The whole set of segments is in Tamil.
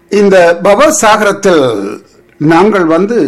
இந்த பவசாகரத்தில் நாங்கள் வந்து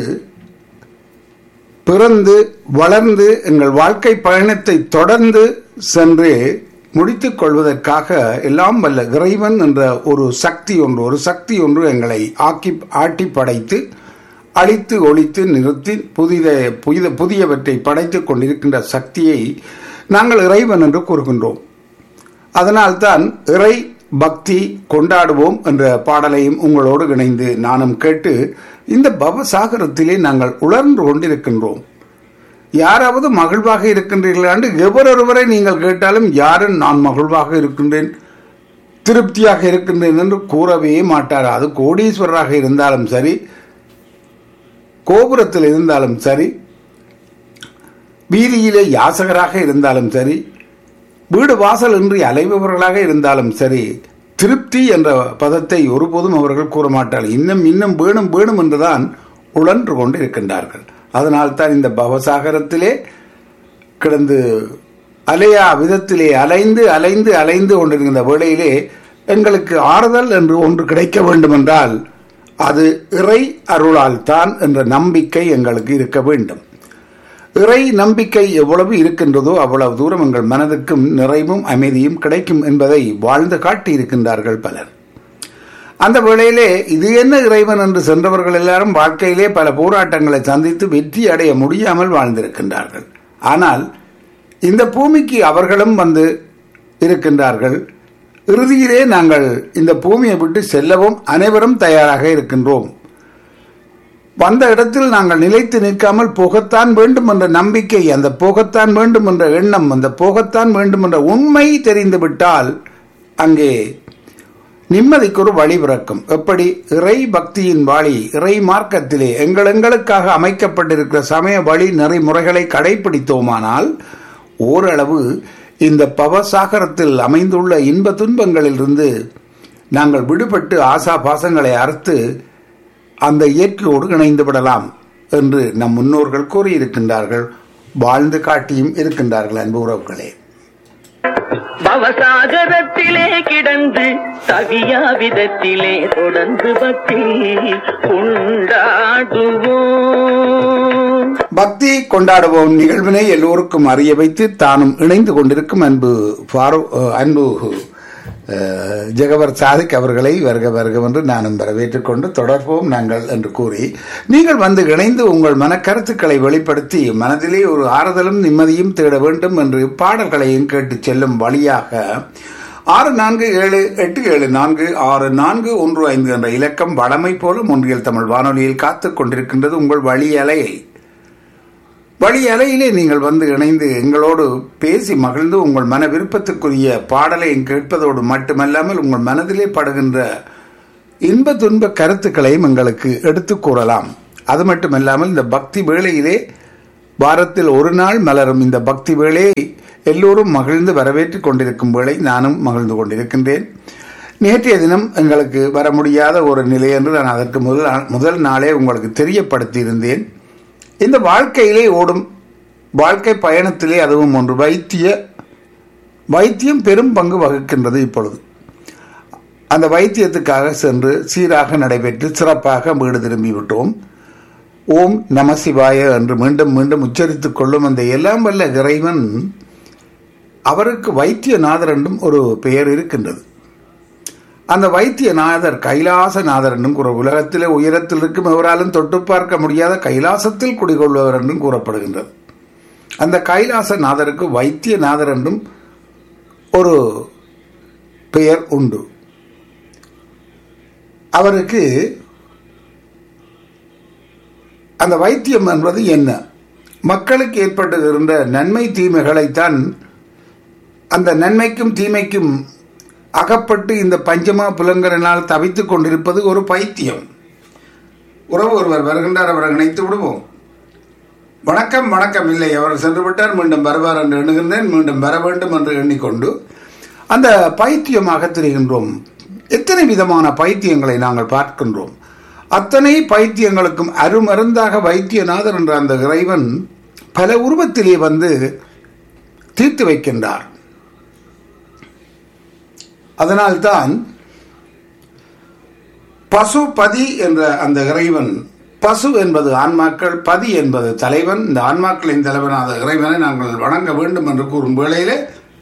பிறந்து வளர்ந்து எங்கள் வாழ்க்கை பயணத்தை தொடர்ந்து சென்று முடித்துக் கொள்வதற்காக எல்லாம் வல்ல இறைவன் என்ற ஒரு சக்தி ஒன்று ஒரு சக்தி ஒன்று எங்களை ஆக்கி ஆட்டி படைத்து அழித்து ஒழித்து நிறுத்தி புதித புதித புதியவற்றை படைத்துக் கொண்டிருக்கின்ற சக்தியை நாங்கள் இறைவன் என்று கூறுகின்றோம் அதனால்தான் இறை பக்தி கொண்டாடுவோம் என்ற பாடலையும் உங்களோடு இணைந்து நானும் கேட்டு இந்த பவசாகரத்திலே நாங்கள் உணர்ந்து கொண்டிருக்கின்றோம் யாராவது மகிழ்வாக இருக்கின்றீர்கள் என்று எவரொருவரை நீங்கள் கேட்டாலும் யாரும் நான் மகிழ்வாக இருக்கின்றேன் திருப்தியாக இருக்கின்றேன் என்று கூறவே மாட்டார் அது கோடீஸ்வரராக இருந்தாலும் சரி கோபுரத்தில் இருந்தாலும் சரி வீதியிலே யாசகராக இருந்தாலும் சரி வீடு வாசல் இன்றி அலைபவர்களாக இருந்தாலும் சரி திருப்தி என்ற பதத்தை ஒருபோதும் அவர்கள் கூற மாட்டார்கள் இன்னும் இன்னும் வேணும் வேணும் என்றுதான் உழன்று கொண்டு இருக்கின்றார்கள் அதனால்தான் இந்த பவசாகரத்திலே கிடந்து அலையா விதத்திலே அலைந்து அலைந்து அலைந்து கொண்டிருக்கின்ற வேளையிலே எங்களுக்கு ஆறுதல் என்று ஒன்று கிடைக்க வேண்டும் என்றால் அது இறை அருளால் தான் என்ற நம்பிக்கை எங்களுக்கு இருக்க வேண்டும் இறை நம்பிக்கை எவ்வளவு இருக்கின்றதோ அவ்வளவு தூரம் எங்கள் மனதுக்கும் நிறைவும் அமைதியும் கிடைக்கும் என்பதை வாழ்ந்து காட்டி இருக்கின்றார்கள் பலர் அந்த வேளையிலே இது என்ன இறைவன் என்று சென்றவர்கள் எல்லாரும் வாழ்க்கையிலே பல போராட்டங்களை சந்தித்து வெற்றி அடைய முடியாமல் வாழ்ந்திருக்கின்றார்கள் ஆனால் இந்த பூமிக்கு அவர்களும் வந்து இருக்கின்றார்கள் இறுதியிலே நாங்கள் இந்த பூமியை விட்டு செல்லவும் அனைவரும் தயாராக இருக்கின்றோம் வந்த இடத்தில் நாங்கள் நிலைத்து நிற்காமல் போகத்தான் வேண்டும் என்ற நம்பிக்கை அந்த போகத்தான் வேண்டும் என்ற எண்ணம் அந்த போகத்தான் வேண்டும் என்ற உண்மை தெரிந்துவிட்டால் அங்கே நிம்மதிக்கு ஒரு வழி பிறக்கும் எப்படி இறை பக்தியின் வழி இறை மார்க்கத்திலே எங்கள் எங்களுக்காக அமைக்கப்பட்டிருக்கிற சமய வழி நெறிமுறைகளை கடைபிடித்தோமானால் ஓரளவு இந்த பவசாகரத்தில் அமைந்துள்ள இன்ப துன்பங்களிலிருந்து நாங்கள் விடுபட்டு ஆசா பாசங்களை அறுத்து அந்த இயற்கையோடு இணைந்து விடலாம் என்று நம் முன்னோர்கள் கூறியிருக்கின்றார்கள் வாழ்ந்து காட்டியும் இருக்கின்றார்கள் அன்பு உறவுகளே பவசாகரத்திலே கிடந்து தவியா விதத்திலே தொடர்ந்து பக்தி கொண்டாடுவோம் பக்தி கொண்டாடுவோம் நிகழ்வினை எல்லோருக்கும் அறிய வைத்து தானும் இணைந்து கொண்டிருக்கும் அன்பு ஃபாரூ அன்பு அஹ், ஜெகவர் சாதிக் அவர்களை வருக வருக என்று நானும் வரவேற்றுக் கொண்டு தொடர்போம் நாங்கள் என்று கூறி நீங்கள் வந்து இணைந்து உங்கள் மனக்கருத்துக்களை வெளிப்படுத்தி மனதிலே ஒரு ஆறுதலும் நிம்மதியும் தேட வேண்டும் என்று பாடல்களையும் கேட்டு செல்லும் வழியாக ஆறு நான்கு ஏழு எட்டு ஏழு நான்கு ஆறு நான்கு ஒன்று ஐந்து என்ற இலக்கம் வளமை போல ஒன்றியல் தமிழ் வானொலியில் காத்துக் கொண்டிருக்கின்றது உங்கள் வழி அலையை வழி அலையிலே நீங்கள் வந்து இணைந்து எங்களோடு பேசி மகிழ்ந்து உங்கள் மன விருப்பத்துக்குரிய பாடலை கேட்பதோடு மட்டுமல்லாமல் உங்கள் மனதிலே படுகின்ற இன்ப துன்ப கருத்துக்களையும் எங்களுக்கு எடுத்துக் கூறலாம் அது மட்டுமல்லாமல் இந்த பக்தி வேளையிலே வாரத்தில் ஒரு நாள் மலரும் இந்த பக்தி வேளையை எல்லோரும் மகிழ்ந்து வரவேற்றுக் கொண்டிருக்கும் வேளை நானும் மகிழ்ந்து கொண்டிருக்கின்றேன் நேற்றைய தினம் எங்களுக்கு வர முடியாத ஒரு நிலை என்று நான் அதற்கு முதல் நா- முதல் நாளே உங்களுக்கு தெரியப்படுத்தி இருந்தேன் இந்த வாழ்க்கையிலே ஓடும் வாழ்க்கை பயணத்திலே அதுவும் ஒன்று வைத்திய வைத்தியம் பெரும் பங்கு வகிக்கின்றது இப்பொழுது அந்த வைத்தியத்துக்காக சென்று சீராக நடைபெற்று சிறப்பாக வீடு திரும்பி விட்டோம் ஓம் நம சிவாய என்று மீண்டும் மீண்டும் உச்சரித்துக் கொள்ளும் அந்த எல்லாம் வல்ல இறைவன் அவருக்கு வைத்தியநாதர் என்றும் ஒரு பெயர் இருக்கின்றது அந்த வைத்தியநாதர் கைலாசநாதர் என்றும் கூற உலகத்திலே உயரத்தில் இருக்கும் எவராலும் தொட்டு பார்க்க முடியாத கைலாசத்தில் குடிகொள்பவர் என்றும் கூறப்படுகின்றது அந்த கைலாசநாதருக்கு வைத்தியநாதர் என்றும் ஒரு பெயர் உண்டு அவருக்கு அந்த வைத்தியம் என்பது என்ன மக்களுக்கு ஏற்பட்டிருந்த நன்மை தீமைகளைத்தான் அந்த நன்மைக்கும் தீமைக்கும் அகப்பட்டு இந்த பஞ்சமா புலங்கரனால் தவித்துக் கொண்டிருப்பது ஒரு பைத்தியம் உறவு ஒருவர் வருகின்றார் அவரை நினைத்து விடுவோம் வணக்கம் வணக்கம் இல்லை அவர் சென்று விட்டார் மீண்டும் வருவார் என்று எண்ணுகின்றேன் மீண்டும் வர வேண்டும் என்று எண்ணிக்கொண்டு அந்த பைத்தியமாக திரிகின்றோம் எத்தனை விதமான பைத்தியங்களை நாங்கள் பார்க்கின்றோம் அத்தனை பைத்தியங்களுக்கும் அருமருந்தாக வைத்தியநாதர் என்ற அந்த இறைவன் பல உருவத்திலே வந்து தீர்த்து வைக்கின்றார் அதனால்தான் பசுபதி என்ற அந்த இறைவன் பசு என்பது ஆன்மாக்கள் பதி என்பது தலைவன் இந்த ஆன்மாக்களின் தலைவனான இறைவனை நாங்கள் வணங்க வேண்டும் என்று கூறும் வேளையிலே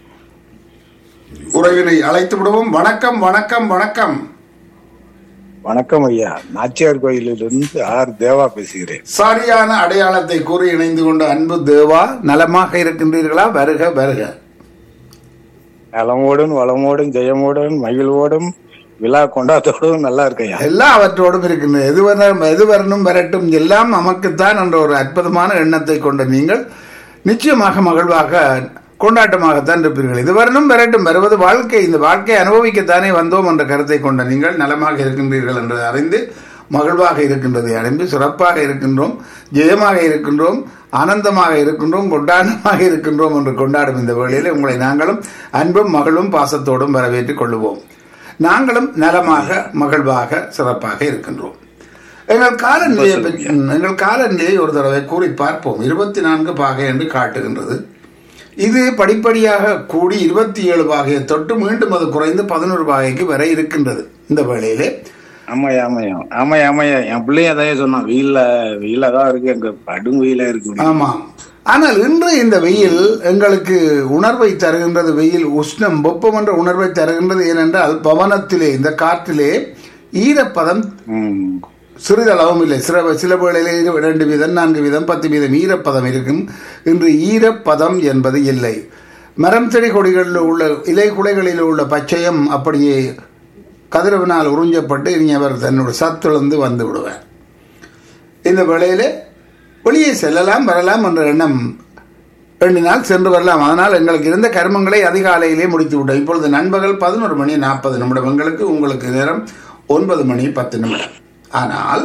உறவினை அழைத்து விடுவோம் வணக்கம் வணக்கம் வணக்கம் வணக்கம் ஐயா நாச்சியார் கோயிலிலிருந்து ஆர் தேவா பேசுகிறேன் சரியான அடையாளத்தை கூறி இணைந்து கொண்ட அன்பு தேவா நலமாக இருக்கின்றீர்களா வருக வருக நலமோடும் வளமோடும் ஜெயமோடும் மகிழ்வோடும் விழா கொண்டாட்டத்தோடும் நல்லா இருக்கையா எல்லா அவற்றோடும் இருக்கின்றது எது வர- எது வரணும் வரட்டும் எல்லாம் நமக்குத்தான் என்ற ஒரு அற்புதமான எண்ணத்தை கொண்ட நீங்கள் நிச்சயமாக மகிழ்வாக கொண்டாட்டமாகத்தான் இருப்பீர்கள் இது வரணும் வரட்டும் வருவது வாழ்க்கை இந்த வாழ்க்கையை அனுபவிக்கத்தானே வந்தோம் என்ற கருத்தை கொண்ட நீங்கள் நலமாக இருக்கின்றீர்கள் என்று அறிந்து மகிழ்வாக இருக்கின்றதை அறிந்து சிறப்பாக இருக்கின்றோம் ஜெயமாக இருக்கின்றோம் ஆனந்தமாக இருக்கின்றோம் கொண்டாட்டமாக இருக்கின்றோம் என்று கொண்டாடும் இந்த வேளையில் உங்களை நாங்களும் அன்பும் மகளும் பாசத்தோடும் வரவேற்றுக் கொள்ளுவோம் நாங்களும் நலமாக மகிழ்வாக சிறப்பாக இருக்கின்றோம் எங்கள் காலநிலையை பற்றி எங்கள் காலநிலையை ஒரு தடவை கூறி பார்ப்போம் இருபத்தி நான்கு பாகை என்று காட்டுகின்றது இது படிப்படியாக கூடி இருபத்தி ஏழு பாகையை தொட்டு மீண்டும் அது குறைந்து பதினோரு பாகைக்கு வர இருக்கின்றது இந்த வேளையிலே ஆமாய்யா ஆமாய்யா ஆமாய்யா ஆமாய்யா என் பிள்ளைய அதையே சொன்னான் வெயில்ல வெயில தான் இருக்கு எங்க படும் வெயிலா இருக்கு ஆமாம் ஆனால் இன்று இந்த வெயில் எங்களுக்கு உணர்வை தருகின்றது வெயில் உஷ்ணம் வெப்பம் என்ற உணர்வை தருகின்றது ஏனென்றால் பவனத்திலே இந்த காற்றிலே ஈரப்பதம் ம். சிறிதளவும் இல்லை சில சில வேளையிலே இரு- இரண்டு வீதம் நான்கு வீதம் பத்து வீதம் ஈரப்பதம் இருக்கும் இன்று ஈரப்பதம் என்பது இல்லை மரம் செடி கொடிகளில் உள்ள இலை குலைகளில் உள்ள பச்சையம் அப்படியே கதிரவினால் உறிஞ்சப்பட்டு இனி அவர் தன்னுடைய சத்துழந்து வந்து விடுவார் இந்த வேளையிலே வெளியே செல்லலாம் வரலாம் என்ற எண்ணம் எண்ணினால் சென்று வரலாம் அதனால் எங்களுக்கு இருந்த கர்மங்களை அதிகாலையிலே முடித்து விட்டோம் இப்பொழுது நண்பகல் பதினோரு மணி நாற்பது நிமிடம் எங்களுக்கு உங்களுக்கு நேரம் ஒன்பது மணி பத்து நிமிடம் ஆனால்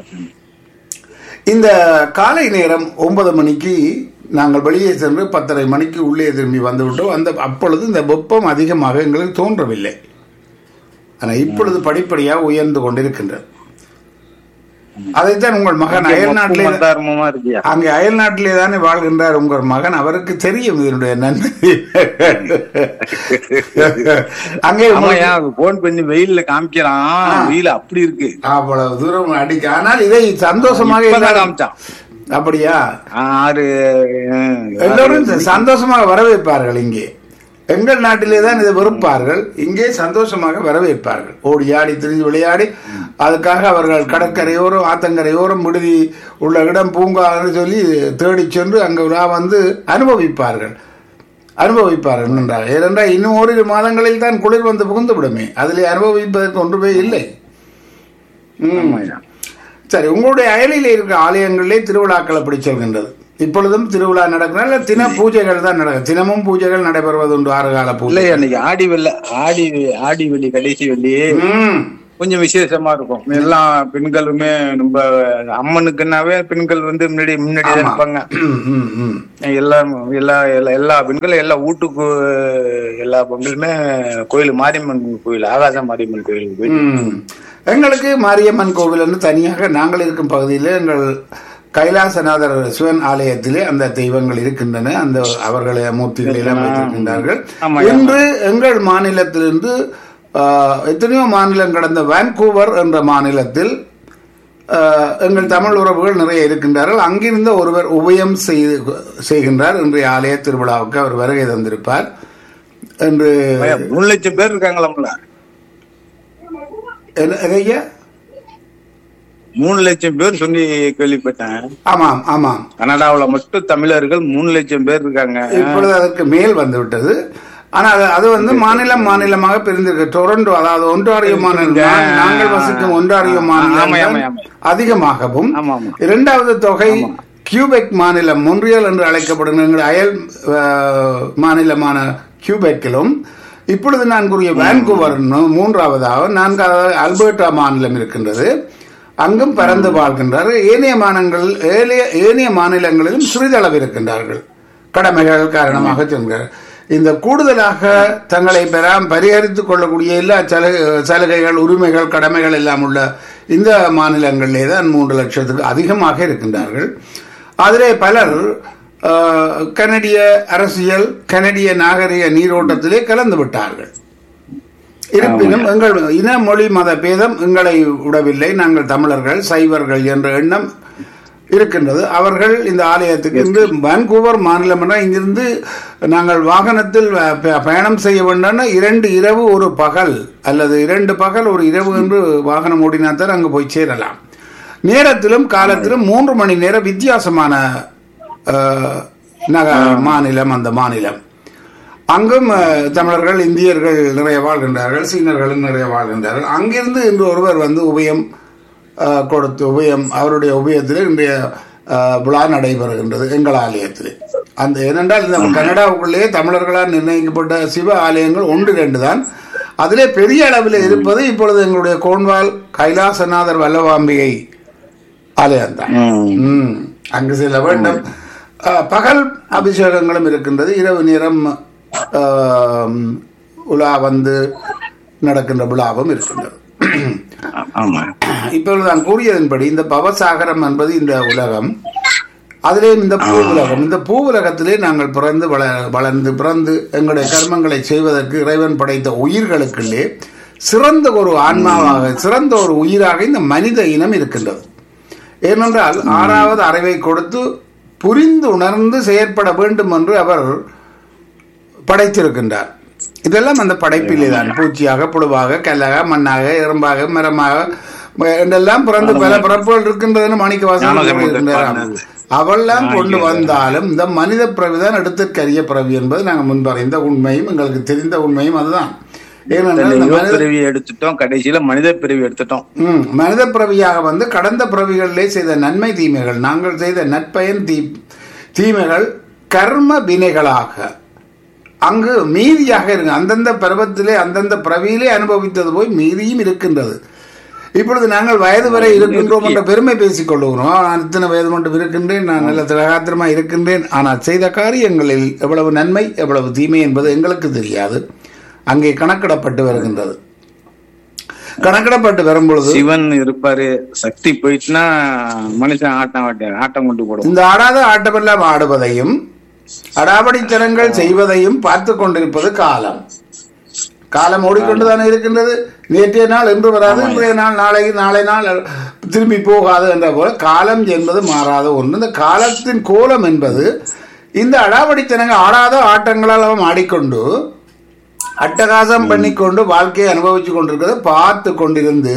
இந்த காலை நேரம் ஒன்பது மணிக்கு நாங்கள் வெளியே சென்று பத்தரை மணிக்கு உள்ளே திரும்பி வந்துவிட்டோம் அந்த அப்பொழுது இந்த வெப்பம் அதிகமாக எங்களுக்கு தோன்றவில்லை ஆனால் இப்பொழுது படிப்படியாக உயர்ந்து கொண்டிருக்கின்றது அதைத்தான் உங்கள் மகன் அயல் நாட்டிலே மந்தாரமா இருக்கியா அங்கே அயல் நாட்டிலே தானே வாழ்கின்றார் உங்கள் மகன் அவருக்கு தெரியும் இதனுடைய நன்மை அங்கே உங்களுக்கு- ஆமாய்யா போன் பண்ணி வெயில்ல காமிக்கிறான் வெயில் அப்படி இருக்கு அவ்வளவு தூரம் அடிக்க ஆனால் இதை சந்தோஷமாக இப்பதான் எல்லாரும்- காமிச்சான் அப்படியா ஆறு அஹ், எல்லோரும் சந்தோஷமாக வரவேற்பார்கள் இங்கே எங்கள் நாட்டிலே தான் இதை வெறுப்பார்கள் இங்கே சந்தோஷமாக வரவேற்பார்கள் ஓடி ஆடி திரிஞ்சு விளையாடி அதுக்காக அவர்கள் கடற்கரையோரம் ஆத்தங்கரையோரம் விடுதி உள்ள இடம் பூங்கான்னு சொல்லி தேடிச் சென்று அங்கு விழா வந்து அனுபவிப்பார்கள் அனுபவிப்பார்கள் நன்றாக ஏனென்றால் இன்னும் ஓரிரு மாதங்களில் தான் குளிர் வந்து புகுந்து விடுமே அதிலே அனுபவிப்பதற்கு ஒன்றுமே இல்லை ம். ஆமாய்யா. சரி உங்களுடைய அயலில் இருக்கிற ஆலயங்களிலே திருவிழாக்கள் எப்படி செல்கின்றது இப்பொழுதும் திருவிழா நடக்கிறதா இல்ல தின பூஜைகள் தான் நடக்கும் தினமும் பூஜைகள் நடைபெறுவது உண்டு ஆறு கால பூஜை இல்லையா இன்னைக்கு ஆடி வெள்ள ஆடி ஆடி வெள்ளி கடைசி வெள்ளி ம். கொஞ்சம் விசேஷமா இருக்கும் எல்லா பெண்களுமே ரொம்ப அம்மனுக்குன்னாவே பெண்கள் வந்து முன்னாடி முன்னாடி தான் இருப்பாங்க ம், ம், ம். எல்லா எல்லா எல்லா எல்லா பெண்களும் எல்லா வீட்டுக்கு எல்லா பெண்களுமே கோயில் மாரியம்மன் கோயில் ஆகாச மாரியம்மன் கோயிலுக்கு போய் ம். எங்களுக்கு மாரியம்மன் கோவில் தனியாக நாங்கள் இருக்கும் பகுதியில் எங்கள் கைலாசநாதர் சிவன் ஆலயத்திலே அந்த தெய்வங்கள் இருக்கின்றன அந்த அவர்களை மூர்த்திகளை எல்லாம் வைத்திருக்கின்றார்கள் ஆமா, இன்று எங்கள் மாநிலத்திலிருந்து ஆஹ், எத்தனையோ மாநிலம் கடந்த வான்கூவர் என்ற மாநிலத்தில் ஆஹ், எங்கள் தமிழ் உறவுகள் நிறைய இருக்கின்றார்கள் அங்கிருந்த ஒருவர் உபயம் செய்து செய்கின்றார் இன்றைய ஆலய திருவிழாவுக்கு அவர் வருகை தந்திருப்பார் என்று மூணு லட்சம் பேர் இருக்காங்களாம்ல என்ன- எதையா மூணு லட்சம் பேர் சொல்லி கேள்விப்பட்டேன் ஆமாம் ஆமாம் கனடாவுல மட்டும் தமிழர்கள் மூணு லட்சம் பேர் இருக்காங்க இப்பொழுது அதற்கு மேல் வந்து விட்டது ஆனால் அது- அது வந்து மாநிலம் மாநிலமாக பிரிந்திருக்கு டொரண்டோ அதாவது ஒன்றாரியோ மாநிலம் நான்- நாங்கள் வசிக்கும் ஒன்றாரியோ ஆமா, ஆமா, மாநிலம் ஆமா. அதிகமாகவும் ஆமா, ஆமா. இரண்டாவது தொகை கியூபெக் மாநிலம் மொன்றியல் என்று அழைக்கப்படும் எங்கள் அயல் அஹ், மாநிலமான கியூபெக்கிலும் இப்பொழுது நான் கூறிய வான்கூவர் இன்னும் மூன்றாவதாக நான்காவது அல்பர்டா மாநிலம் இருக்கின்றது அங்கும் பறந்து வாழ்கின்றார் ஏனைய மாநிலங்கள் ஏனைய ஏனைய மாநிலங்களிலும் சிறிதளவு இருக்கின்றார்கள் கடமைகள் காரணமாக சென்றார் இந்த கூடுதலாக தங்களை பெறாம் பரிகரித்துக் கொள்ளக்கூடிய எல்லா சலுகை சலுகைகள் உரிமைகள் கடமைகள் எல்லாம் உள்ள இந்த மாநிலங்களிலே தான் மூன்று லட்சத்துக்கு அதிகமாக இருக்கின்றார்கள் அதிலே பலர் அஹ், கனடிய அரசியல் கனடிய நாகரிக நீரோட்டத்திலே கலந்து விட்டார்கள் இருப்பினும் எங்கள் இன மொழி மத பேதம் எங்களை விடவில்லை நாங்கள் தமிழர்கள் சைவர்கள் என்ற எண்ணம் இருக்கின்றது அவர்கள் இந்த ஆலயத்துக்கு இன்று வான்கூவர் மாநிலம் என இங்கிருந்து நாங்கள் வாகனத்தில் ப- ப- பயணம் செய்ய வேண்டாம்னா இரண்டு இரவு ஒரு பகல் அல்லது இரண்டு பகல் ஒரு இரவு என்று வாகனம் ஓடினாத்தான் அங்கு போய் சேரலாம் நேரத்திலும் காலத்திலும் மூன்று மணி நேரம் வித்தியாசமான அஹ், நக மாநிலம் அந்த மாநிலம் அங்கும் அஹ், தமிழர்கள் இந்தியர்கள் நிறைய வாழ்கின்றார்கள் சீனர்களும் நிறைய வாழ்கின்றார்கள் அங்கிருந்து இன்று ஒருவர் வந்து உபயம் அஹ், கொடுத்து உபயம் அவருடைய உபயத்தில் இன்றைய அஹ், விழா நடைபெறுகின்றது எங்கள் ஆலயத்தில் அந்த ஏனென்றால் இந்த கனடாவுக்குள்ளேயே தமிழர்களால் நிர்ணயிக்கப்பட்ட சிவ ஆலயங்கள் ஒன்று ரெண்டு தான் அதிலே பெரிய அளவில் இருப்பது இப்பொழுது எங்களுடைய கோன்வால் கைலாசநாதர் வல்லவாம்பிகை ஆலயம்தான் ம். ம். அங்கு செல்ல வேண்டும் அஹ், பகல் அபிஷேகங்களும் இருக்கின்றது இரவு நேரம் ஆம், உலா வந்து நடக்கின்ற விழாவும் இருக்கின்றது ஆ- ஆமா இப்பொழுது நான் கூறியதன்படி இந்த பவசாகரம் என்பது இந்த உலகம் அதிலே இந்த பூ உலகம் இந்த பூ உலகத்திலே நாங்கள் பிறந்து வள வளர்ந்து பிறந்து எங்களுடைய கர்மங்களை செய்வதற்கு இறைவன் படைத்த உயிர்களுக்குள்ளே சிறந்த ஒரு ஆன்மாவாக சிறந்த ஒரு உயிராக இந்த மனித இனம் இருக்கின்றது ஏனென்றால் ஆறாவது அறிவை கொடுத்து புரிந்து உணர்ந்து செயற்பட வேண்டும் என்று அவர் படைத்திருக்கின்றார் இதெல்லாம் அந்த படைப்பிலே தான் பூச்சியாக புழுவாக கல்லாக மண்ணாக எறும்பாக மரமாக ம- என்றெல்லாம் பிறந்து பல பிறப்புகள் இருக்கின்றதுன்னு மாணிக்க வாசகர் ஞானசம்பந்தர் கூறியிருக்கின்றாராம். பாடினது. அவெல்லாம் கொண்டு வந்தாலும் இந்த மனித பிறவிதான் எடுத்துக்கரிய பிறவி என்பது நாங்கள் முன்பறிந்த உண்மையும் எங்களுக்கு தெரிந்த உண்மையும் அதுதான் ஏனென்றால் இந்த மனித பிறவி எடுத்துட்டோம் கடைசியில மனித பிறவி எடுத்துட்டோம் ம், மனித பிறவியாக வந்து கடந்த பிறவிகளிலே செய்த நன்மை தீமைகள் நாங்கள் செய்த நற்பயன் தீ தீமைகள் கர்ம வினைகளாக அங்கு மீதியாக இருக்கு அந்தந்த பருவத்திலே அந்தந்த பிறவியிலே அனுபவித்தது போய் மீதியும் இருக்கின்றது இப்பொழுது நாங்கள் வயது வரை இருக்கின்றோம் என்ற பெருமை பேசிக் கொள்ளுகிறோம் நான் இத்தனை வயது மட்டும் இருக்கின்றேன் நான் நல்ல திரகாத்திரமா இருக்கின்றேன் ஆனால் செய்த காரியங்களில் எவ்வளவு நன்மை எவ்வளவு தீமை என்பது எங்களுக்கு தெரியாது அங்கே கணக்கிடப்பட்டு வருகின்றது கணக்கிடப்பட்டு வரும் பொழுது சிவன் இருப்பாரு சக்தி போயிட்டுனா மனுஷன் ஆட்டம் ஆட்ட ஆட்டம் கொண்டு போடுவோம் இந்த ஆடாத ஆட்டமெல்லாம் ஆடுவதையும் அடாவடித்தனங்கள் செய்வதையும் பார்த்து கொண்டிருப்பது காலம் காலம் ஓடிக்கொண்டுதானே இருக்கின்றது நேற்றைய நாள் இன்று வராது இன்றைய நாள் நாளை நாளை நாள் திரும்பி போகாது என்ற போல காலம் என்பது மாறாத ஒன்று இந்த காலத்தின் கோலம் என்பது இந்த அடாவடித்தனங்கள் ஆடாத ஆட்டங்களால் அவன் ஆடிக்கொண்டு அட்டகாசம் பண்ணிக்கொண்டு வாழ்க்கையை அனுபவிச்சு கொண்டிருக்கிறத பார்த்து கொண்டிருந்து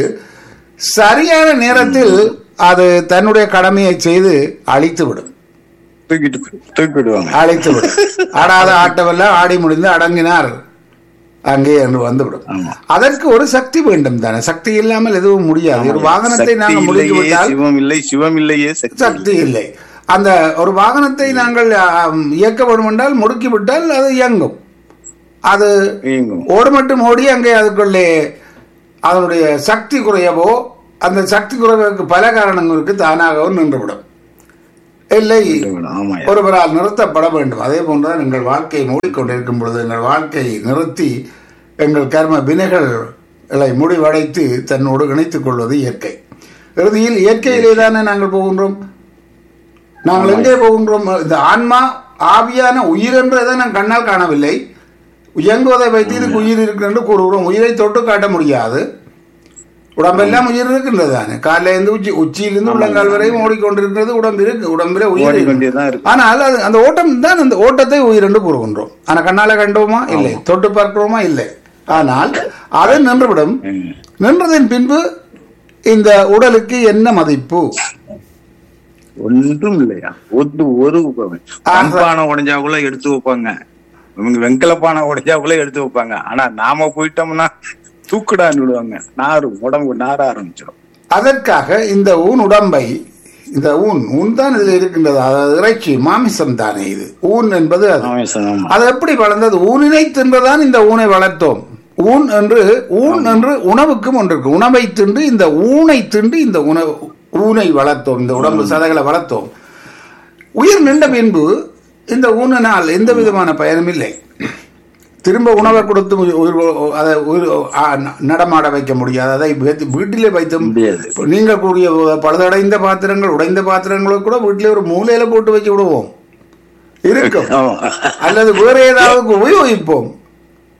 சரியான நேரத்தில் அது தன்னுடைய கடமையை செய்து அழித்து விடும் தூக்கிட்டு போய்- தூக்கி விடுவாங்க அழைத்து விடும் ஆடாத ஆட்டமெல்லாம் ஆடி முடிந்து அடங்கினார் அங்கே என்று வந்துவிடும் ஆமா. அதற்கு ஒரு சக்தி வேண்டும் தானே சக்தி இல்லாமல் எதுவும் முடியாது ஒரு வாகனத்தை சக்தி நாங்கள் முடுக்கி இல்லையே விட்டால் சிவம் இல்லை சிவம் இல்லையே சக்தி சக்தி இல்லை அந்த ஒரு வாகனத்தை நாங்கள் ஆம், இயக்க வேண்டும் என்றால் முடுக்கி விட்டால் அது இயங்கும் அது இயங்கும். ஓடு மட்டும் ஓடி அங்கே அதுக்குள்ளே அதனுடைய சக்தி குறையவோ அந்த சக்தி குறைவதற்கு பல காரணங்கள் இருக்கு தானாகவும் நின்றுவிடும் இல்லை ஆமா ஒருவரால் நிறுத்தப்பட வேண்டும் அதே போன்றுதான் எங்கள் வாழ்க்கையை மூடிக்கொண்டிருக்கும் பொழுது எங்கள் வாழ்க்கையை நிறுத்தி எங்கள் கர்ம வினைகளை முடிவடைத்து தன்னோடு இணைத்துக் கொள்வது இயற்கை இறுதியில் இயற்கையிலே தானே நாங்கள் போகின்றோம் நாங்கள் எங்கே போகின்றோம் இந்த ஆன்மா ஆவியான உயிர் என்றதை நான் கண்ணால் காணவில்லை இயங்குவதை வைத்து இதுக்கு உயிர் இருக்கு என்று கூறுகிறோம் உயிரை தொட்டு காட்ட முடியாது உடம்பெல்லாம் உயிர் இருக்கின்றது தானே காலையில இருந்து உச்சி உச்சியிலிருந்து உள்ளங்கால் வரையும் ஓடிக்கொண்டிருக்கிறது உடம்பு இருக்கு உடம்பில உயிர் இருக்கு. ஓடிக்கொண்டேதான் இருக்கு ஆனால் அது அந்த ஓட்டம் தான் அந்த ஓட்டத்தை உயிர் என்று கூறுகின்றோம் ஆனா கண்ணால கண்டோமா இல்லை தொட்டு பார்க்கிறோமா இல்லை ஆனால் அது நின்றுவிடும் ம். நின்றதின் பின்பு இந்த உடலுக்கு என்ன மதிப்பு ஒன்றும் இல்லையா ஒரு ஒரு பானை உடைஞ்சா கூட எடுத்து வைப்பாங்க இவங்க வெங்கல பானை உடைஞ்சா கூட எடுத்து வைப்பாங்க ஆனா நாம போயிட்டோம்னா தூக்குடான்னு விடுவாங்க நாறு உடம்பு நார ஆரம்பிச்சிடும் அதற்காக இந்த ஊன் உடம்பை இந்த ஊன் ஊன் தான் இதில் இருக்கின்றது அதாவது இறைச்சி மாமிசம் தானே இது ஊன் என்பது அது ஆமா சார், ஆமா. அது எப்படி வளர்ந்தது ஊனினை தின்றுதான் இந்த ஊனை வளர்த்தோம் ஊன் என்று ஊன் என்று உணவுக்கும் ஒன்று இருக்கு உணவை தின்று இந்த ஊனை தின்று இந்த உணவு ஊனை வளர்த்தோம் இந்த உடம்பு சதைகளை வளர்த்தோம் உயிர் நின்ற பின்பு இந்த ஊனினால் எந்த விதமான பயனும் இல்லை திரும்ப உணவை கொடுத்து உயிர் உயிர் அதை உயிர் ஆ, ந- நடமாட வைக்க முடியாது அதை வீட்டு- வீட்டிலே வைத்து முடியாது. இப்ப நீங்கள் கூடிய பழுதடைந்த பாத்திரங்கள் உடைந்த பாத்திரங்களை கூட வீட்டிலே ஒரு மூலையில போட்டு வச்சு விடுவோம் இருக்கும் ஆமா. அல்லது வேற ஏதாவது உபயோகிப்போம்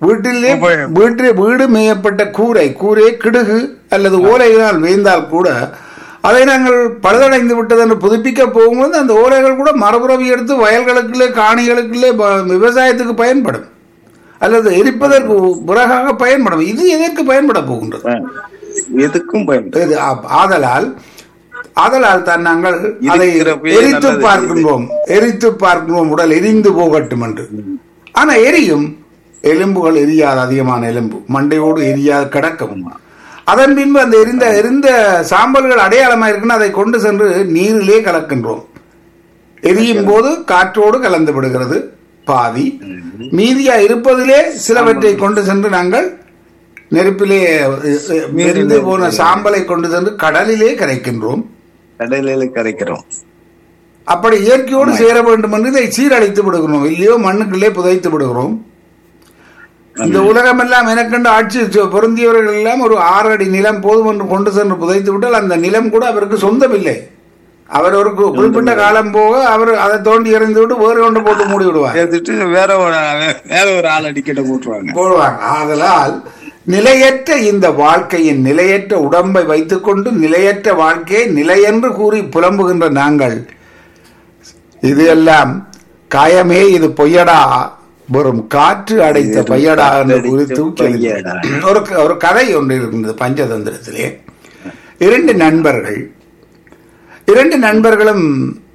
வீட்டிலே உபயோகம். வீட்டு வீடு மேயப்பட்ட கூரை கூரை கிடுகு அல்லது ஓலைகளால் வேய்ந்தால் கூட அதை நாங்கள் பழுதடைந்து விட்டது என்று புதுப்பிக்க போகும்போது அந்த ஓலைகள் கூட மரபுறவி எடுத்து வயல்களுக்குள்ளே காணிகளுக்குள்ளே ப- விவசாயத்துக்கு பயன்படும் அல்லது எரிப்பதற்கு பிறகாக பயன்படும் இது எதற்கு பயன்பட போகின்றது ஆ. எதுக்கும் பயன்படும் இது ஆ- ஆதலால் ஆதலால் தான் நாங்கள் அதை இருக்கிறப்பயே எரித்து நல்லது பார்க்கின்றோம் எரித்து பார்க்கின்றோம் உடல் எரிந்து போகட்டும் என்று ஆனா எரியும் எலும்புகள் எரியாது அதிகமான எலும்பு மண்டையோடு எரியாது கிடக்கும் அதன் பின்பு அந்த எரிந்த எரிந்த சாம்பல்கள் அடையாளமா இருக்குன்னு அதை கொண்டு சென்று நீரிலே கலக்கின்றோம் எரியும் போது காற்றோடு கலந்து விடுகிறது பாதி மீதியா இருப்பதிலே சிலவற்றை கொண்டு சென்று நாங்கள் நெருப்பிலே அஹ், அஹ், வெந்து போன சாம்பலை கொண்டு சென்று கடலிலே கரைக்கின்றோம் கடலில கரைக்கிறோம் அப்படி இயற்கையோடு சேர வேண்டும் என்று இதை சீரழித்து விடுகிறோம் இல்லையோ மண்ணுக்குள்ளே புதைத்து விடுகிறோம் இந்த உலகம் எல்லாம் எனக்கண்டு ஆட்சி சொ- பொருந்தியவர்கள் எல்லாம் ஒரு ஆறு அடி நிலம் போதும் என்று கொண்டு சென்று புதைத்து விட்டால் அந்த நிலம் கூட அவருக்கு சொந்தமில்லை அவர் ஒரு கு- குறிப்பிட்ட காலம் போக அவர் அதை தோண்டி எறிந்து விட்டு வேறு கொண்டு போட்டு மூடி விடுவார் எடுத்துட்டு வேற ஒரு வேற ஒரு ஆள் அடிக்கட்ட போட்டுருவாங்க போடுவாங்க ஆதலால் நிலையற்ற இந்த வாழ்க்கையின் நிலையற்ற உடம்பை வைத்துக்கொண்டு நிலையற்ற வாழ்க்கையை நிலையென்று கூறி புலம்புகின்ற நாங்கள் இது எல்லாம் காயமே இது பொய்யடா வெறும் காற்று அடைத்த இது பையடா என்று காற்று கூறி அடைத்த தூக்கி பையடா. ஒரு ஒரு கதை ஒன்று இருக்கின்றது பஞ்சதந்திரத்திலே இரண்டு நண்பர்கள் இரண்டு நண்பர்களும்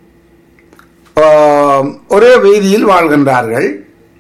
ஆம், ஒரே வீதியில் வாழ்கின்றார்கள்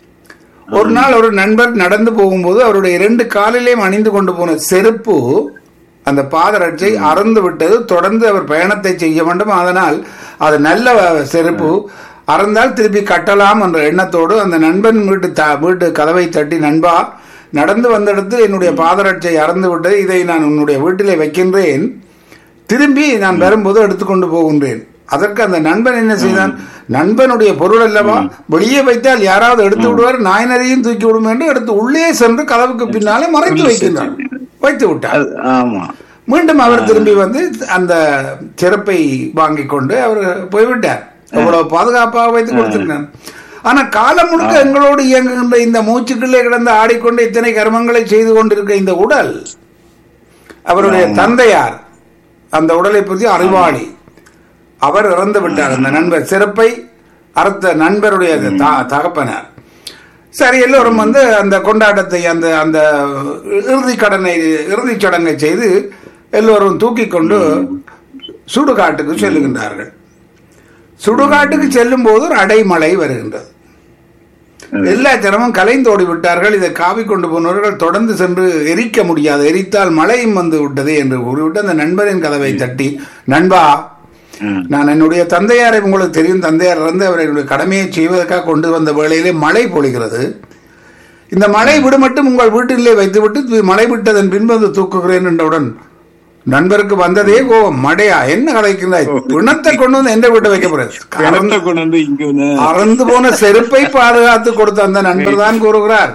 ஒரு நாள் ஒரு நண்பர் நடந்து போகும்போது அவருடைய இரண்டு காலிலேயும் அணிந்து கொண்டு போன செருப்பு அந்த பாதரட்சை அறந்து விட்டது தொடர்ந்து அவர் பயணத்தை செய்ய வேண்டும் அதனால் அது நல்ல செருப்பு அறந்தால் திருப்பி கட்டலாம் என்ற எண்ணத்தோடு அந்த நண்பன் வீட்டு த வீட்டு கதவை தட்டி நண்பா நடந்து வந்த இடத்தில் என்னுடைய பாதரட்சை அறந்து விட்டது இதை நான் உன்னுடைய வீட்டிலே வைக்கின்றேன் திரும்பி நான் வரும்போது எடுத்துக்கொண்டு போகின்றேன் அதற்கு அந்த நண்பன் என்ன செய்தான் நண்பனுடைய பொருள் அல்லவா வெளியே வைத்தால் யாராவது எடுத்து விடுவார் நாயனரையும் தூக்கி விடும் என்று எடுத்து உள்ளே சென்று கதவுக்கு பின்னாலே மறைத்து வைக்கின்றான் வைத்து விட்டார் அது- ஆமா மீண்டும் அவர் திரும்பி வந்து அந்த சிறப்பை வாங்கி கொண்டு அவர் போய்விட்டார் அவ்வளவு பாதுகாப்பாக வைத்து கொடுத்திருந்தார் ஆனா காலம் முழுக்க எங்களோடு இயங்குகின்ற இந்த மூச்சுக்குள்ளே கிடந்து ஆடிக்கொண்டு இத்தனை கர்மங்களை செய்து கொண்டிருக்க இந்த உடல் அவருடைய தந்தையார் அந்த உடலை பற்றி அறிவாளி அவர் இறந்து விட்டார் அந்த நண்பர் சிறப்பை அறுத்த நண்பருடைய த- தகப்பனார் சரி எல்லோரும் வந்து அந்த கொண்டாட்டத்தை அந்த அந்த இறுதி கடனை இறுதிச் சடங்கை செய்து எல்லோரும் தூக்கி கொண்டு சுடுகாட்டுக்கு செல்லுகின்றார்கள் சுடுகாட்டுக்கு செல்லும் போது ஒரு அடைமழை வருகின்றது எல்லா ஜனமும் கலைந்தோடி விட்டார்கள் இதை காவி கொண்டு போனவர்கள் தொடர்ந்து சென்று எரிக்க முடியாது எரித்தால் மழையும் வந்து விட்டது என்று கூறிவிட்டு அந்த நண்பரின் கதவை தட்டி நண்பா ம். நான் என்னுடைய தந்தையாரை உங்களுக்கு தெரியும் தந்தையார் இறந்து அவர் என்னுடைய கடமையை செய்வதற்காக கொண்டு வந்த வேளையிலே மழை பொழிகிறது இந்த மழை விடு மட்டும் உங்கள் வீட்டிலே வைத்துவிட்டு து- மழை விட்டதன் பின்பு வந்து தூக்குகிறேன் என்றவுடன் நண்பருக்கு வந்ததே கோபம் மழையா என்ன கலைக்கிறாய் பிணத்தை கொண்டு வந்து எந்த வீட்டை வைக்க போறது கிணத்தை கொண்டு வந்து இங்க வந்து அறந்து போன செருப்பை பாதுகாத்து கொடுத்த அந்த நண்பர் தான் கூறுகிறார்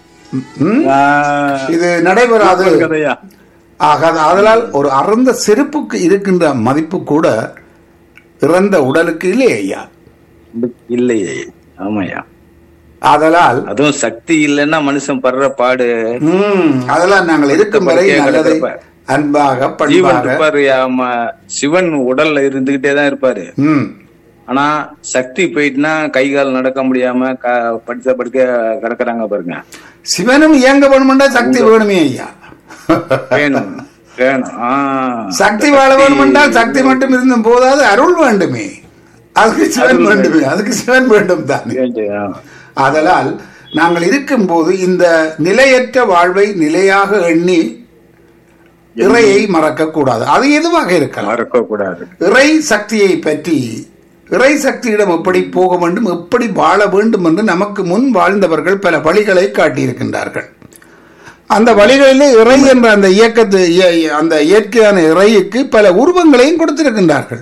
ம்? ஆ, இது நடைபெறாது சூப்பர் கதையா ஆகாது அதனால் ஒரு அறந்த செருப்புக்கு இருக்கின்ற மதிப்பு கூட இறந்த உடலுக்கு இல்லையே ஐயா இல்லையே ஆமாயா ஆதலால் அதுவும் சக்தி இல்லைன்னா மனுஷன் படுற பாடு ம், அதெல்லாம் நாங்கள் இருக்கும் வரை படுக்கையா நல்லதை கிடக்கிறப்ப. அன்பாக ஜீவன் பண்பாக இருப்பாரு ஆமா சிவன் உடல்ல இருந்துகிட்டே தான் இருப்பாரு ம் ஆனா சக்தி போயிட்டுனா கை கால் நடக்க முடியாம க- படுத்த படுக்க கிடக்குறாங்க பாருங்க சிவனும் இயங்க வேணுமெண்டா சக்தி வேணுமே ஐயா வேணும் வேணும் ஆ. சக்தி வாழ வேணுமென்றால் சக்தி மட்டும் இருந்தும் போதாது அருள் வேண்டுமே அதுக்கு சிவன் அருள் வேண்டுமே அதுக்கு சிவன் வேண்டும் தானே வேண்டு- ஆ. ஆதலால் நாங்கள் இருக்கும்போது இந்த நிலையற்ற வாழ்வை நிலையாக எண்ணி இறையை மறக்க கூடாது அது எதுவாக இருக்கலாம் மறக்க கூடாது இறை சக்தியை பற்றி இறை சக்தியிடம் எப்படி போக வேண்டும் எப்படி வாழ வேண்டும் என்று நமக்கு முன் வாழ்ந்தவர்கள் பல வழிகளை காட்டியிருக்கின்றார்கள் அந்த வழிகளிலே இறை என்ற அந்த இயக்கத்து இய- அந்த இயற்கையான இறைக்கு பல உருவங்களையும் கொடுத்திருக்கின்றார்கள்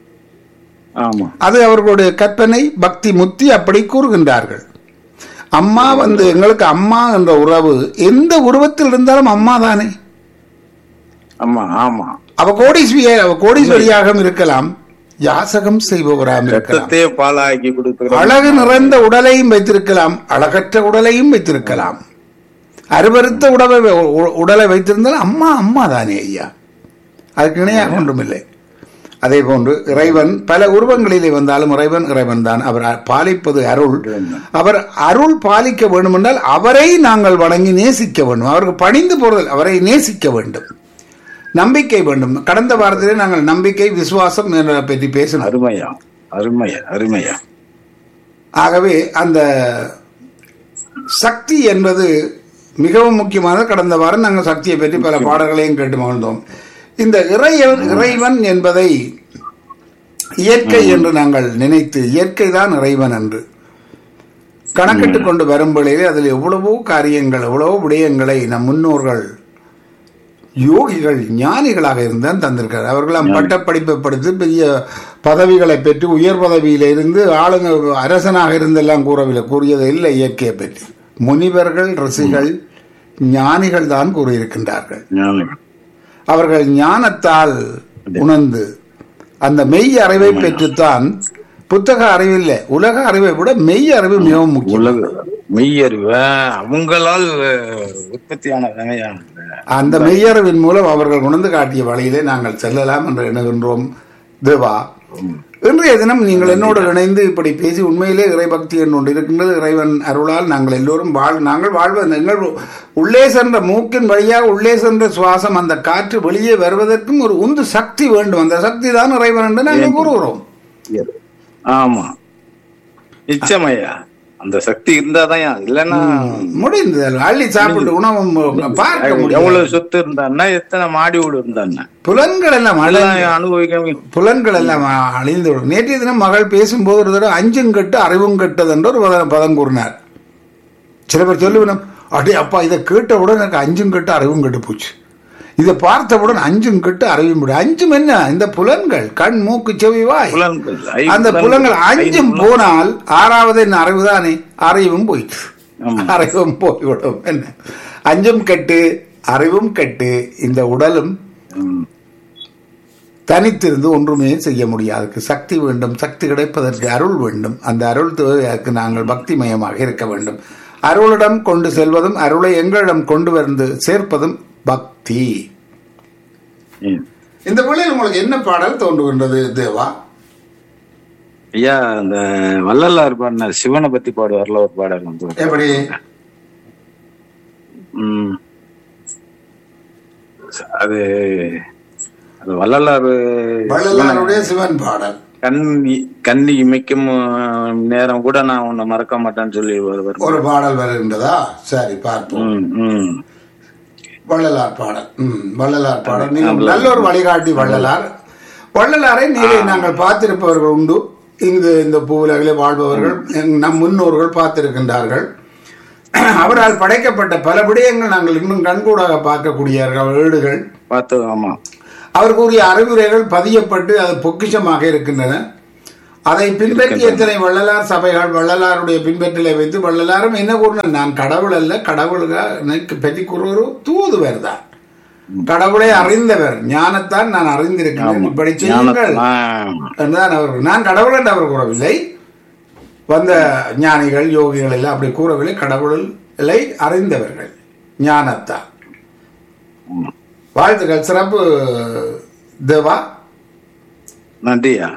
ஆமா அது அவர்களுடைய கற்பனை பக்தி முத்தி அப்படி கூறுகின்றார்கள் அம்மா வந்து எங்களுக்கு அம்மா என்ற உறவு எந்த உருவத்தில் இருந்தாலும் அம்மா தானே ஆமா ஆமா அவ கோடீஸ்வரியா அவ கோடீஸ்வரியாக இருக்கலாம் யாசகம் செய்பவராக இருக்கலாம் ரத்தத்தையே பாலாக்கி கொடுக்குற அழகு நிறைந்த உடலையும் வைத்திருக்கலாம் அழகற்ற உடலையும் வைத்திருக்கலாம் அருவருத்த உடலை உ- உடலை வைத்திருந்தால் அம்மா அம்மா தானே ஐயா அதுக்கு இணையாக ஒன்றுமில்லை அதே போன்று இறைவன் பல உருவங்களிலே வந்தாலும் இறைவன் இறைவன் தான் அவர் அ- பாலிப்பது அருள் அவர் அருள் பாலிக்க வேண்டும் என்றால் அவரை நாங்கள் வணங்கி நேசிக்க வேண்டும் அவருக்கு பணிந்து போறது அவரை நேசிக்க வேண்டும் நம்பிக்கை வேண்டும் கடந்த வாரத்திலே நாங்கள் நம்பிக்கை விசுவாசம் என்ற பற்றி பேசினோம் அருமையா அருமையா அருமையா ஆகவே அந்த சக்தி என்பது மிகவும் முக்கியமானது கடந்த வாரம் நாங்கள் சக்தியை பற்றி பல பாடல்களையும் கேட்டு மகிழ்ந்தோம் இந்த இறைவன் இறைவன் என்பதை இயற்கை என்று நாங்கள் நினைத்து இயற்கை தான் இறைவன் என்று கணக்கிட்டு கொண்டு வரும் வேளையிலே அதில் எவ்வளவோ காரியங்கள் எவ்வளவோ விடயங்களை நம் முன்னோர்கள் யோகிகள் ஞானிகளாக இருந்தான் தந்திருக்கிறார் அவர்களாம் பட்டப்படிப்பை படித்து பெரிய பதவிகளை பெற்று உயர் பதவியில இருந்து ஆளுங்க அரசனாக இருந்தெல்லாம் கூறவில்லை கூறியது இல்லை இயற்கையை பற்றி முனிவர்கள் ரிஷிகள் ஞானிகள் தான் கூறியிருக்கின்றார்கள் ஞானம். அவர்கள் ஞானத்தால் உணர்ந்து அந்த மெய் அறிவை பெற்றுத்தான் புத்தக அறிவில்லை உலக அறிவை விட மெய் அறிவு மிகவும் முக்கியம் உலக மெய்யறிவு அவங்களால் உற்பத்தியான வினையான அந்த மெய்யறிவின் மூலம் அவர்கள் உணர்ந்து காட்டிய வழியிலே நாங்கள் செல்லலாம் என்று எண்ணுகின்றோம் தேவா இன்றைய தினம் நீங்கள் என்னோடு இணைந்து இப்படி பேசி உண்மையிலே இறைபக்தி என்று ஒன்று இருக்கின்றது இறைவன் அருளால் நாங்கள் எல்லோரும் வாழ் நாங்கள் வாழ்வது எங்கள் உள்ளே சென்ற மூக்கின் வழியாக உள்ளே சென்ற சுவாசம் அந்த காற்று வெளியே வருவதற்கும் ஒரு உந்து சக்தி வேண்டும் அந்த சக்தி தான் இறைவன் என்று நாங்கள் கூறுகிறோம் ஆமா நிச்சயமையா அந்த சக்தி இருந்தாதான் இல்லைன்னா முடிந்தது அள்ளி சாப்பிட்டு உணவும் பார்க்க முடியும் எவ்வளவு சொத்து இருந்தான்னா எத்தனை மாடி வீடு இருந்தான்னா புலன்கள் எல்லாம் எல்லாம் அழிந்து அனுபவிக்க புலன்கள் எல்லாம் அழிந்து விடும் நேற்றைய தினம் மகள் பேசும்போது ஒரு தடவை அஞ்சும் கட்டு அறிவும் கெட்டது என்று ஒரு பதம் பதம் கூறினார் சில பேர் சொல்லுவினம் அடே அப்பா இதை கேட்டவுடன் எனக்கு அஞ்சும் கட்டு அறிவும் கெட்டு போச்சு இதை பார்த்தவுடன் அஞ்சும் கட்டு அறிவும் விடு அஞ்சும் என்ன இந்த புலன்கள் கண் மூக்கு செவி வாய் புலன்கள் அந்த புலன்கள் அஞ்சும் போனால் ஆறாவது என்ன அறிவுதானே அறிவும் போயிட்டு ஆமா. அறிவும் போய்விடும் என்ன அஞ்சும் கெட்டு அறிவும் கெட்டு இந்த உடலும் ம். தனித்திருந்து ஒன்றுமே செய்ய முடியாது அதுக்கு சக்தி வேண்டும் சக்தி கிடைப்பதற்கு அருள் வேண்டும் அந்த அருள் தேவைக்கு நாங்கள் பக்திமயமாக இருக்க வேண்டும் அருளிடம் கொண்டு செல்வதும் அருளை எங்களிடம் கொண்டு வந்து சேர்ப்பதும் பக்தி ம். இந்த வேளையில் உங்களுக்கு என்ன பாடல் தோன்றுகின்றது தேவா ஐயா இந்த வள்ளலார் பாடின சிவனை பத்தி பாடுவார்ல ஒரு பாடல் வந்து எப்படி ம். அது அது வள்ளலார் வள்ளலாருடைய சிவன் பாடல் கண் இ- கண் இமைக்கும் அஹ், நேரம் கூட நான் உன்னை மறக்க மாட்டேன்னு சொல்லி வருவார் ஒரு பாடல் வருகின்றதா சரி பார்ப்போம் ம், ம். வள்ளலார் பாடல் ம் வள்ளலார் பாடல் நீங்கள் நல்ல ஒரு வழிகாட்டி வள்ளலார் வள்ளலாரை நீரை நாங்கள் பார்த்திருப்பவர்கள் உண்டு இங்கு இந்த பூவுலகிலே வாழ்பவர்கள் எங் நம் முன்னோர்கள் பார்த்திருக்கின்றார்கள் அவரால் படைக்கப்பட்ட பல விடயங்கள் நாங்கள் இன்னும் கண்கூடாக பார்க்கக்கூடிய ஏடுகள் பார்த்து ஆமா அவர் கூறிய அறிவுரைகள் பதியப்பட்டு அது பொக்கிஷமாக இருக்கின்றன அதை பின்பற்றி எத்தனை வள்ளலார் சபைகள் வள்ளலாருடைய பின்பற்றலை வைத்து வள்ளலாரும் என்ன கூறினார் நான் கடவுள் அல்ல கடவுளுக்கு பற்றி கூறுவது தூதுவர் தான் கடவுளை அறிந்தவர் ஞானத்தான் நான் அறிந்திருக்கிறேன் இப்படி செய்யுங்கள் ஆ, என்றுதான் அவர் நான் கடவுள் என்று அவர் கூறவில்லை வந்த ஞானிகள் யோகிகள் எல்லாம் அப்படி கூறவில்லை கடவுளை அறிந்தவர்கள் ஞானத்தான் வாழ்த்துக்கள் சிறப்பு தேவா நன்றியா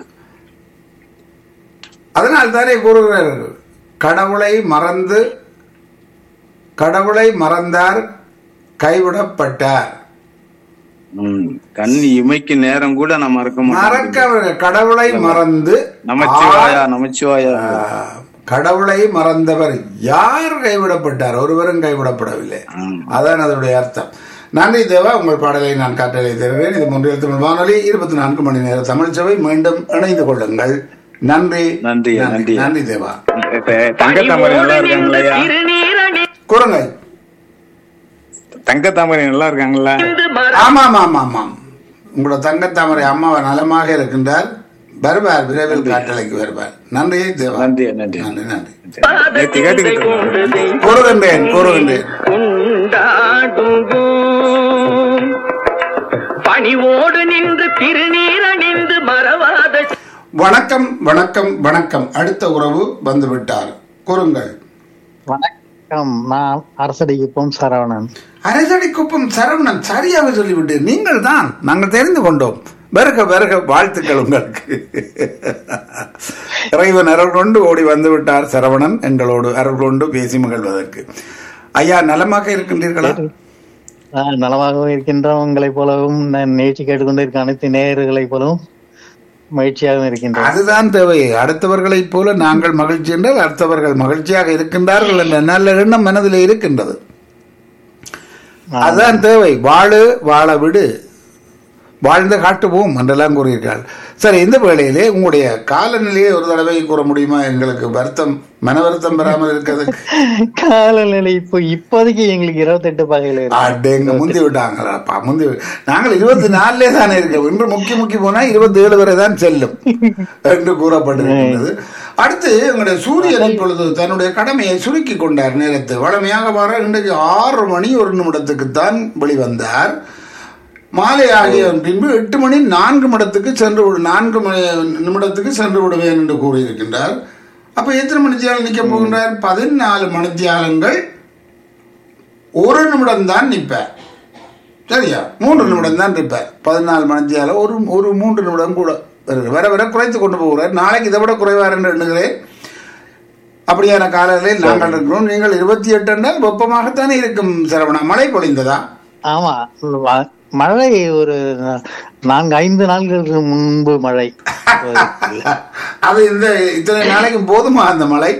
அதனால் தானே கூறுகிறார்கள் கடவுளை மறந்து கடவுளை மறந்தார் கைவிடப்பட்டார் ம். கண் இமைக்கு நேரம் கூட நான் மறக்க மாட்டேன் மறக்க கடவுளை மறந்து நமச்சிவாயா நமச்சிவாயா ஆ, கடவுளை மறந்தவர் யார் கைவிடப்பட்டார் ஒருவரும் கைவிடப்படவில்லை ஆமா. அதான் அதனுடைய அர்த்தம் நன்றி தேவா உங்கள் பாடலை நான் காட்டலை தருவேன் இது முன்றில் தமிழ் வானொலி இருபத்தி நான்கு மணி நேர தமிழ் சபை மீண்டும் இணைந்து கொள்ளுங்கள் நன்றி நன்றி, நன்றி. நன்றி தேவா தங்கத்தாமரை நல்லா இருக்காங்களா திருநீரணி கூறுங்கள் தங்கத்தாமரை நல்லா இருக்காங்களா ஆமாம் ஆமாம் ஆமாம் உங்களோட தங்கத்தாமரை அம்மாவை நலமாக இருக்கின்றார் வருவார் விரைவில் காட்டலைக்கு வருவார் நன்றி தேவா நன்றி நன்றி நன்றி நன்றி நேத்து கேட்டுக்கிட்டு இருந்தேன். கூறுகின்றேன் கூறுகின்றேன் கொண்டாடுவோம் பணிவோடு நின்று திருநீரணிந்து மறவாத வணக்கம் வணக்கம் வணக்கம் அடுத்த உறவு வந்துவிட்டார் கூறுங்கள் வணக்- வணக்கம் நான் அரசடிக்குப்பம் சரவணன் அரசடி குப்பம் சரவணன் சரியாக சொல்லிவிட்டு நீங்கள் தான் நாங்கள் தெரிந்து கொண்டோம் வருக வருக வாழ்த்துக்கள் உங்களுக்கு இறைவன் அருள் கொண்டு ஓடி வந்து விட்டார் சரவணன் எங்களோடு அருள் கொண்டு பேசி மகிழ்வதற்கு ஐயா நலமாக இருக்கின்றீர்களா ஆஹ் நலமாகவும் இருக்கின்றோம் உங்களைப் போலவும் நான் நிகழ்ச்சி கேட்டுக்கொண்டிருக்க அனைத்து நேயர்களைப் போலவும் மகிழ்ச்சியாகவும் இருக்கின்றோம் அதுதான் தேவை அடுத்தவர்களைப் போல நாங்கள் மகிழ்ச்சி என்றால் அடுத்தவர்கள் மகிழ்ச்சியாக இருக்கின்றார்கள் என்ற நல்ல எண்ணம் மனதில் இருக்கின்றது அதுதான் தேவை வாழு வாழ விடு வாழ்ந்து காட்டுவோம் என்றெல்லாம் கூறுகிறார்கள் சரி இந்த வேளையிலே உங்களுடைய காலநிலையை ஒரு தடவை கூற முடியுமா எங்களுக்கு வருத்தம் மன வருத்தம் பெறாமல் இருக்கிறதுக்கு காலநிலை இப்போ இப்போதைக்கு எங்களுக்கு இருபத்தெட்டு பகையில இருக்கு அடேங்க முந்தி விட்டாங்களாப்பா முந்தி வி- நாங்கள் இருபத்தி நாலுலே தானே இருக்கோம் இன்று முக்கி முக்கி போனா இருபத்தி ஏழு வரை தான் செல்லும் என்று கூறப்பட்டிருக்கின்றது அடுத்து எங்களுடைய சூரியன் இப்பொழுது தன்னுடைய கடமையை சுருக்கி கொண்டார் நேரத்தை வழமையாக வர இன்றைக்கு ஆறு மணி ஒரு நிமிடத்துக்கு தான் வெளிவந்தார் மாலை ஆகிய பின்பு எட்டு மணி நான்கு நிமிடத்துக்கு சென்று விடு நான்கு மணி நிமிடத்துக்கு சென்று விடுவேன் என்று கூறியிருக்கின்றார் அப்ப எத்தனை மணித்தியாலம் நிற்க போகின்றார் பதினாலு மணித்தியாலங்கள் ஒரு நிமிடம் தான் நிற்பார் சரியா மூன்று நிமிடம் தான் நிற்பார் பதினாலு மணித்தியால ஒரு ஒரு மூன்று நிமிடம் கூட வருகிறது. வர வர குறைத்து கொண்டு போகிறார் நாளைக்கு இதை விட குறைவார் என்று எண்ணுகிறேன் அப்படியான காலங்களில் நாங்கள் இருக்கிறோம் நீங்கள் இருபத்தி எட்டு என்றால் வெப்பமாகத்தானே இருக்கும் சரவணா மழை பொழிந்ததா ஆமா வ- மழை ஒரு நான்கு ஐந்து நாட்களுக்கு முன்பு மழை அது இந்த இத்தனை நாளைக்கு போதுமா அந்த மழை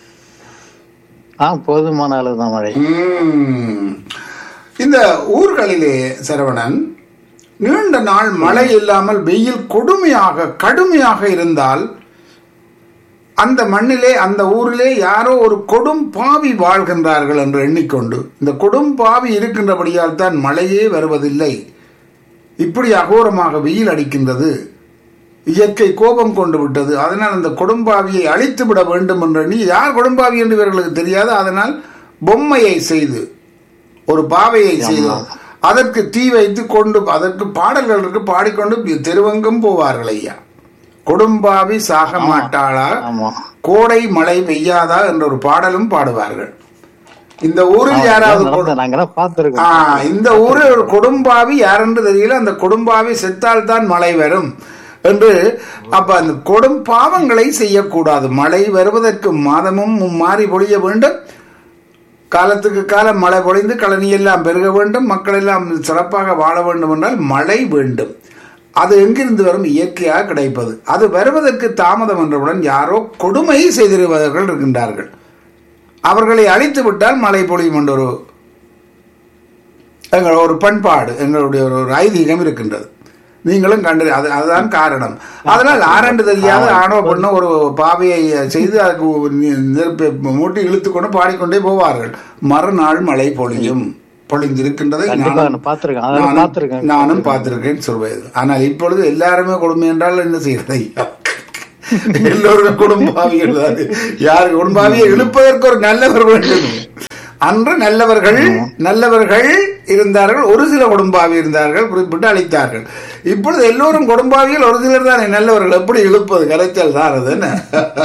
ஆ போதுமான அளவு தான் மழை உம். இந்த ஊர்களிலே சரவணன் நீண்ட நாள் மழை இல்லாமல் வெயில் கொடுமையாக கடுமையாக இருந்தால் அந்த மண்ணிலே அந்த ஊரிலே யாரோ ஒரு கொடும் பாவி வாழ்கின்றார்கள் என்று எண்ணிக்கொண்டு இந்த கொடும் பாவி இருக்கின்றபடியால் தான் மழையே வருவதில்லை இப்படி அகோரமாக வெயில் அடிக்கின்றது இயற்கை கோபம் கொண்டு விட்டது அதனால் அந்த கொடும்பாவியை அழித்து விட வேண்டும் என்று எண்ணி யார் கொடும்பாவி என்று இவர்களுக்கு தெரியாது அதனால் பொம்மையை செய்து ஒரு பாவையை செய்து அதற்கு தீ வைத்து கொண்டு அதற்கு பாடல்கள் இருக்கு பாடிக்கொண்டு தெருவெங்கும் போவார்கள் ஐயா கொடும்பாவி சாக மாட்டாளா ஆமா கோடை மழை பெய்யாதா என்ற ஒரு பாடலும் பாடுவார்கள் இந்த ஊரில் யாராவது கொடு- நடந்த நாங்க ஆ, பாத்துருக்கோம் இந்த ஊரில் ஒரு கொடும்பாவி யாரென்று தெரியல அந்த கொடும்பாவி செத்தால் தான் மழை வரும் என்று அப்ப அந்த கொடும் பாவங்களை செய்யக்கூடாது மழை வருவதற்கு மாதமும் மாறி பொழிய வேண்டும் காலத்துக்கு காலம் மழை பொழிந்து கழனி எல்லாம் பெருக வேண்டும் மக்கள் எல்லாம் சிறப்பாக வாழ வேண்டும் என்றால் மழை வேண்டும் அது எங்கிருந்து வரும் இயற்கையாக கிடைப்பது அது வருவதற்கு தாமதம் என்றவுடன் யாரோ கொடுமை செய்திருப்பவர்கள் இருக்கின்றார்கள் அவர்களை அழித்து விட்டால் மழை பொழியும் என்ற ஒரு எங்கள் ஒரு பண்பாடு எங்களுடைய ஒரு ஒரு ஐதீகம் இருக்கின்றது நீங்களும் கண்டு அது அதுதான் காரணம் அதனால் ஆரண்டு தெரியாத ஆணோ பெண்ணோ ஒரு பாவையை செய்து அதுக்கு நி- நெருப்பை மூட்டி இழுத்துக்கொண்டு பாடிக்கொண்டே போவார்கள் மறுநாள் மழை பொழியும் பொழிந்திருக்கின்றதை கண்டிப்பா நானும் நான் பாத்திருக்கேன் அதெல்லாம் நானும் பாத்திருக்கேன் நானும் பார்த்திருக்கேன் சொல்வது ஆனால் இப்பொழுது எல்லாருமே கொடுமை என்றால் என்ன செய்யறது ஐயா எல்லோருமே குடும்பாவிகள் தான் யார் குடும்பாவியை இழுப்பதற்கு ஒரு நல்லவர் வேண்டும் அன்று நல்லவர்கள் நல்லவர்கள் இருந்தார்கள் ஒரு சில குடும்பாவி இருந்தார்கள் குறிப்பிட்டு அழித்தார்கள் இப்பொழுது எல்லோரும் குடும்பாவிகள் ஒரு சிலர் தானே நல்லவர்கள் எப்படி இழுப்பது கரைச்சல் தான் அது என்ன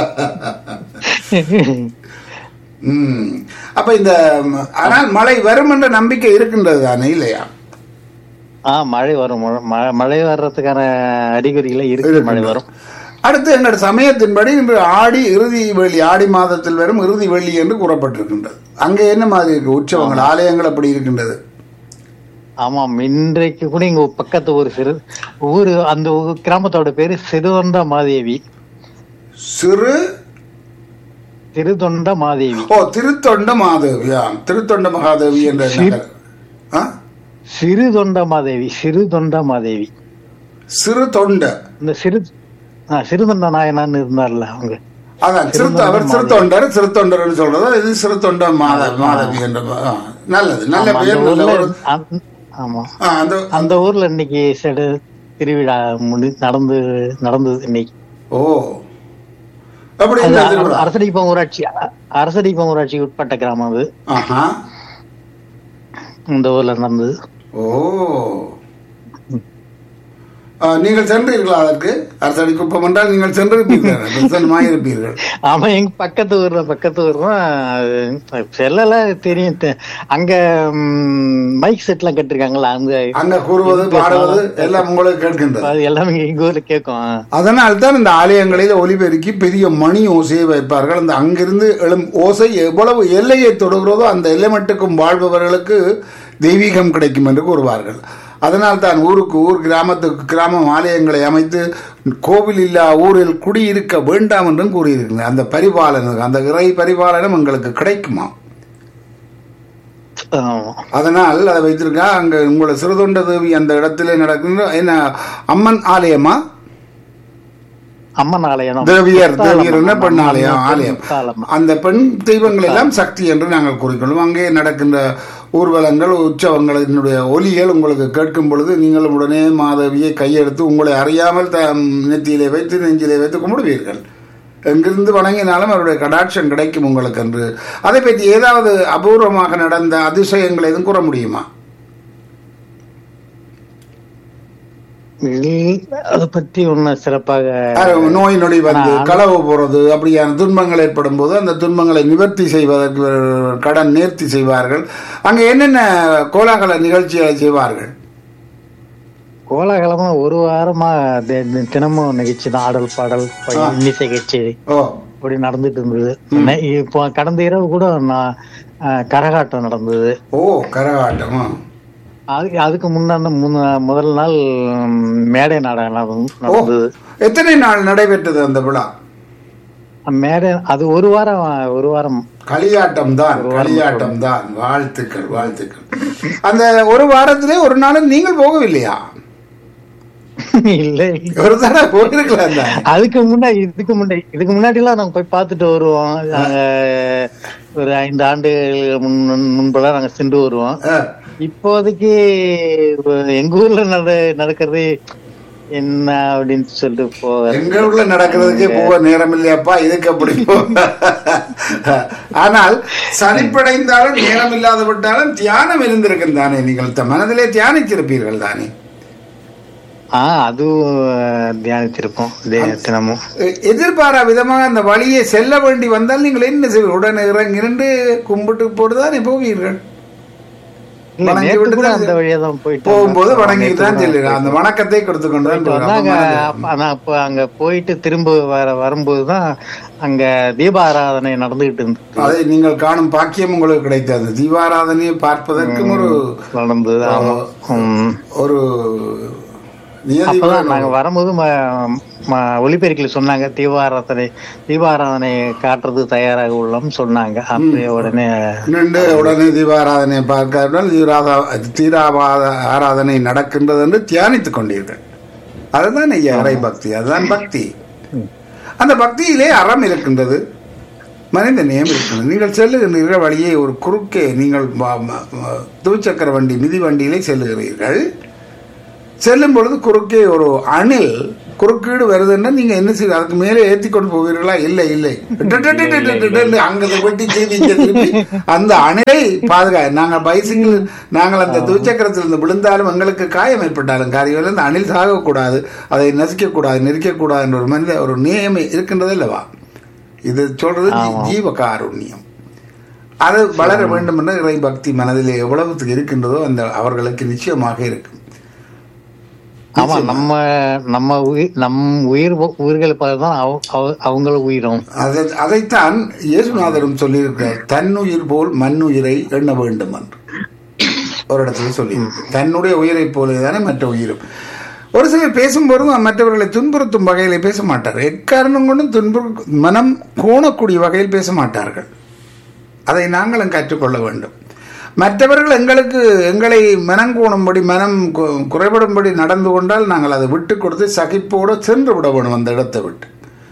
உம் அப்ப இந்த ம், ஆனால் மழை வரும் என்ற நம்பிக்கை இருக்கின்றது தானே இல்லையா ஆ மழை வரும் மழை- மழை- மழை வர்றதுக்கான அறிகுறிகளே இருக்கு மழை வரும் அடுத்து எங்கள் சமயத்தின்படி இன்று ஆடி இறுதி வெள்ளி ஆடி மாதத்தில் வரும் இறுதி வெள்ளி என்று கூறப்பட்டிருக்கின்றது அங்கே என்ன மாதிரி இருக்கு உற்சவங்கள் ஆலயங்கள் அப்படி இருக்கின்றது ஆமாம் இன்றைக்கு கூட இங்க பக்கத்து ஒரு சிறு ஊரு அந்த ஊ- கிராமத்தோட பேரு சிறுதொண்ட மாதேவி சிறு திருதொண்ட மாதேவி ஓ திருத்தொண்ட மாதேவியா திருத்தொண்ட மகாதேவி என்ற நகர் ஆ? சிறுதொண்ட மாதேவி சிறுதொண்ட மாதேவி சிறு தொண்ட இந்த சிறு ஆ, சிறுதொண்ட நாயனான்னு இருந்தார்ல அவங்க அதான் சிறுத்த அவர் சிறுத்தொண்டர் சிறுத்தொண்டர்னு சொல்றது இது சிறுத்தொண்ட மாத மாதவி என்ற ஆ, நல்லது நல்ல ஆமா, அந்த பேர் நல்ல ஊர்ல ஒரு அந்த- ஆமா ஆ, அந்த அந்த ஊர்ல இன்னைக்கு செடு திருவிழா முடி நடந்து நடந்தது இன்னைக்கு ஓ அப்படி அது இந்த அர- திருவிழா அரசடிப்பம் ஊராட்சி அ- அரசடிப்பம் ஊராட்சிக்கு உட்பட்ட கிராமம் அது ஆஹா இந்த ஊர்ல நடந்தது ஓ ஆ, நீங்கள் சென்றீர்களா அதற்கு அரசடி குப்பம் என்றால் நீங்கள் சென்றிருப்பீர்கள் பிரசன்னமாக இருப்பீர்கள் ஆமா எங்க பக்கத்து ஊர்ல பக்கத்து ஊர் தான் செல்லல தெரியும் தெ- அங்க மைக் செட் எல்லாம் கட்டிருக்காங்கல்ல அந்த அங்க கூறுவது பாடுவது எல்லாம் உங்களுக்கு கேட்கின்றது அது எல்லாமே எங்க ஊர்ல கேட்கும் அதனால் தான் இந்த ஆலயங்களில் ஒலிபெருக்கி பெரிய மணி ஓசையை வைப்பார்கள் அந்த அங்கிருந்து எழும் ஓசை எவ்வளவு எல்லையை தொடுகிறதோ அந்த எல்லை மட்டுக்கும் வாழ்பவர்களுக்கு தெய்வீகம் கிடைக்கும் என்று கூறுவார்கள் அதனால் தான் ஊருக்கு ஊர் கிராமத்துக்கு கிராமம் ஆலயங்களை அமைத்து கோவில் இல்லா ஊரில் குடியிருக்க வேண்டாம் என்றும் கூறியிருக்கிறார் அந்த பரிபாலனம் அந்த இறை பரிபாலனம் எங்களுக்கு கிடைக்குமா ஆமா. அதனால் அதை வைத்திருக்கா அங்க உங்களை சிறுதொண்ட தேவி அந்த இடத்துல நடக்கின்ற என்ன அம்மன் ஆலயமா அம்மன் ஆலயம் தேவியர் தேவியர் என்ன பெண் ஆலயம் ஆலயம் முத்தாலம். அந்த பெண் தெய்வங்கள் எல்லாம் சக்தி என்று நாங்கள் கூறிக்கொள்வோம் அங்கே நடக்கின்ற ஊர்வலங்கள் உற்சவங்களினுடைய ஒலிகள் உங்களுக்கு கேட்கும் பொழுது நீங்களும் உடனே மாதவியை கையெடுத்து உங்களை அறியாமல் த நெத்தியிலே வைத்து நெஞ்சிலே வைத்து கும்பிடுவீர்கள் எங்கிருந்து வணங்கினாலும் அவருடைய கடாட்சம் கிடைக்கும் உங்களுக்கு என்று அதை பற்றி ஏதாவது அபூர்வமாக நடந்த அதிசயங்கள் எதுவும் கூற முடியுமா இல்ல, அதை பத்தி ஒண்ணு சிறப்பாக அது நோய் நொடி வந்து களவு போறது அப்படியான துன்பங்கள் ஏற்படும் போது அந்த துன்பங்களை நிவர்த்தி செய்வதற்கு இவர்கள் கடன் நேர்த்தி செய்வார்கள் அங்க என்னென்ன கோலாகல நிகழ்ச்சிகளை செய்வார்கள் கோலாகலமா ஒரு வாரமா தி- தி- தினமும் நிகழ்ச்சி தான் ஆடல் பாடல் ப- இன்னிசை கச்சேரி ஓ அப்படி நடந்துட்டு இருந்தது நெ- இப்போ கடந்த இரவு கூட நான் அஹ், கரகாட்டம் நடந்தது ஓ கரகாட்டம் அதுக்கு அதுக்கு முன்னாடி முன்ன- முதல் நாள் ம், மேடை நாடகம் நடந்து- நடந்தது எத்தனை நாள் நடைபெற்றது அந்த விழா மேடை அது ஒரு வாரம் ஒரு வாரம் களியாட்டம் தான் களியாட்டம் தான் வாழ்த்துக்கள் வாழ்த்துக்கள் அந்த ஒரு வாரத்திலே ஒரு நாளும் நீங்கள் போகவில்லையா இல்லை ஒரு தடவை போயிருக்கலாம் தான் அதுக்கு முன்னாடி இதுக்கு முன்னாடி இதுக்கு முன்னாடி எல்லாம் நாங்க போய் பார்த்துட்டு வருவோம் நாங்க ஒரு ஐந்து ஆண்டுகள் முன் முன்பெல்லாம் நாங்க சென்று வருவோம் ஆ. இப்போதைக்கு எங்க ஊர்ல நட நடக்கிறது என்ன அப்படின்னு சொல்லிட்டு போக எங்களுக்குள்ள நடக்கிறதுக்கே போக நேரம் இல்லையாப்பா இதுக்கு அப்படி போ. ஆனால் சலிப்படைந்தாலும் நேரம் இல்லாத விட்டாலும் தியானம் இருந்திருக்கும் தானே நீங்கள் த- மனதிலே தியானித்திருப்பீர்கள் தானே ஆஹ் அதுவும் தியானித்திருப்போம் தி- தினமும் எ- எதிர்பாரா விதமாக அந்த வழியை செல்ல வேண்டி வந்தால் நீங்கள் என்ன செய்வீர்கள் உடனே இறங்கி நின்று கும்பிட்டு போட்டுதானே போவீர்கள் இல்ல, வணங்கி நேத்து விட்டு கூட தான் அந்த வழியா தான் போயிட்டு போகும்போது வந்தோம். வணங்கி நேத்து தான் கூட செல்லுங்கள் அந்த வணக்கத்தை கொடுத்து கொண்டு தான் போயிட்டு போகிறோம். வந்தாங்க அப்ப மனது- அப்ப- ஆனா அப்ப அங்க போயிட்டு திரும்ப வர வரும்போது தான் அங்க தீபாராதனை நடந்துகிட்டு இருந்தது அதை நீங்கள் காணும் பாக்கியம் உங்களுக்கு கிடைத்தது தீபாராதனையை பார்ப்பதற்கும் ஒரு நடந்தது ஆமா ம். ஒரு நியதி அப்பதான் நாங்க வரும்போது ம- ம- ஒலிபெருக்கில சொன்னாங்க தீபாராதனை தீபாராதனை காட்டுறது தயாராக உள்ளோம் சொன்னாங்க அப்படியே உடனே நின்று உடனே தீபாராதனை பார்க்காவிட்டால் தீராதா தீராபாத ஆராதனை நடக்கின்றது என்று தியானித்துக் கொண்டீர்கள் அதுதான் ஐயா இறை பக்தி அதுதான் பக்தி அந்த பக்தியிலே அறம் இருக்கின்றது மனித நேயம் இருக்கின்றது நீங்கள் செல்லுகின்றீர்கள் வழியே ஒரு குறுக்கே நீங்கள் வ- ம- ம- துவிச்சக்கர வண்டி மிதி வண்டியிலே செல்லுகிறீர்கள் செல்லும் பொழுது குறுக்கே ஒரு அணில் குறுக்கீடு வருதுன்னா நீங்க என்ன செய்ய அதுக்கு மேலே ஏத்தி கொண்டு போவீர்களா இல்லை இல்லை அங்க வெட்டி செய்தி இங்க திருப்பி அந்த அணிலை பாதுகா நாங்க பைசிக்கிள் நாங்கள் அந்த துவிச்சக்கரத்தில் இருந்து விழுந்தாலும் எங்களுக்கு காயம் ஏற்பட்டாலும் காரியம் அந்த அணில் சாகக்கூடாது அதை நசிக்க கூடாது நெரிக்க கூடாது என்ற ஒரு மனித ஒரு நியமம் இருக்கின்றது அல்லவா இது சொல்றது ஜீ- ஜீவகாருண்யம் அது வளர வேண்டும் என்ற இறை பக்தி மனதிலே எவ்வளவுக்கு இருக்கின்றதோ அந்த அவர்களுக்கு நிச்சயமாக இருக்கும் ஆமா நம்ம நம்ம உயிர் நம் உயிர் உயிர்களை தான் அவங்கள உயிரும் அதை அதைத்தான் இயேசுநாதரும் சொல்லியிருக்கிறார் தன்னுயிர் போல் மண்ணுயிரை எண்ண வேண்டும் என்று ஒரு இடத்துல சொல்லி தன்னுடைய உயிரை போலே தானே மற்ற உயிரும் ஒரு சிலர் பேசும்போதும் மற்றவர்களை துன்புறுத்தும் வகையில் பேச மாட்டார் எக்காரணம் கொண்டும் துன்புறு மனம் கோணக்கூடிய வகையில் பேச மாட்டார்கள் அதை நாங்களும் கற்றுக்கொள்ள வேண்டும் மற்றவர்கள் எங்களுக்கு எங்களை மனம் கோணும்படி மனம் கு- குறைபடும்படி நடந்து கொண்டால் நாங்கள் அதை விட்டு கொடுத்து சகிப்போடு சென்று விட வேணும் அந்த இடத்தை விட்டு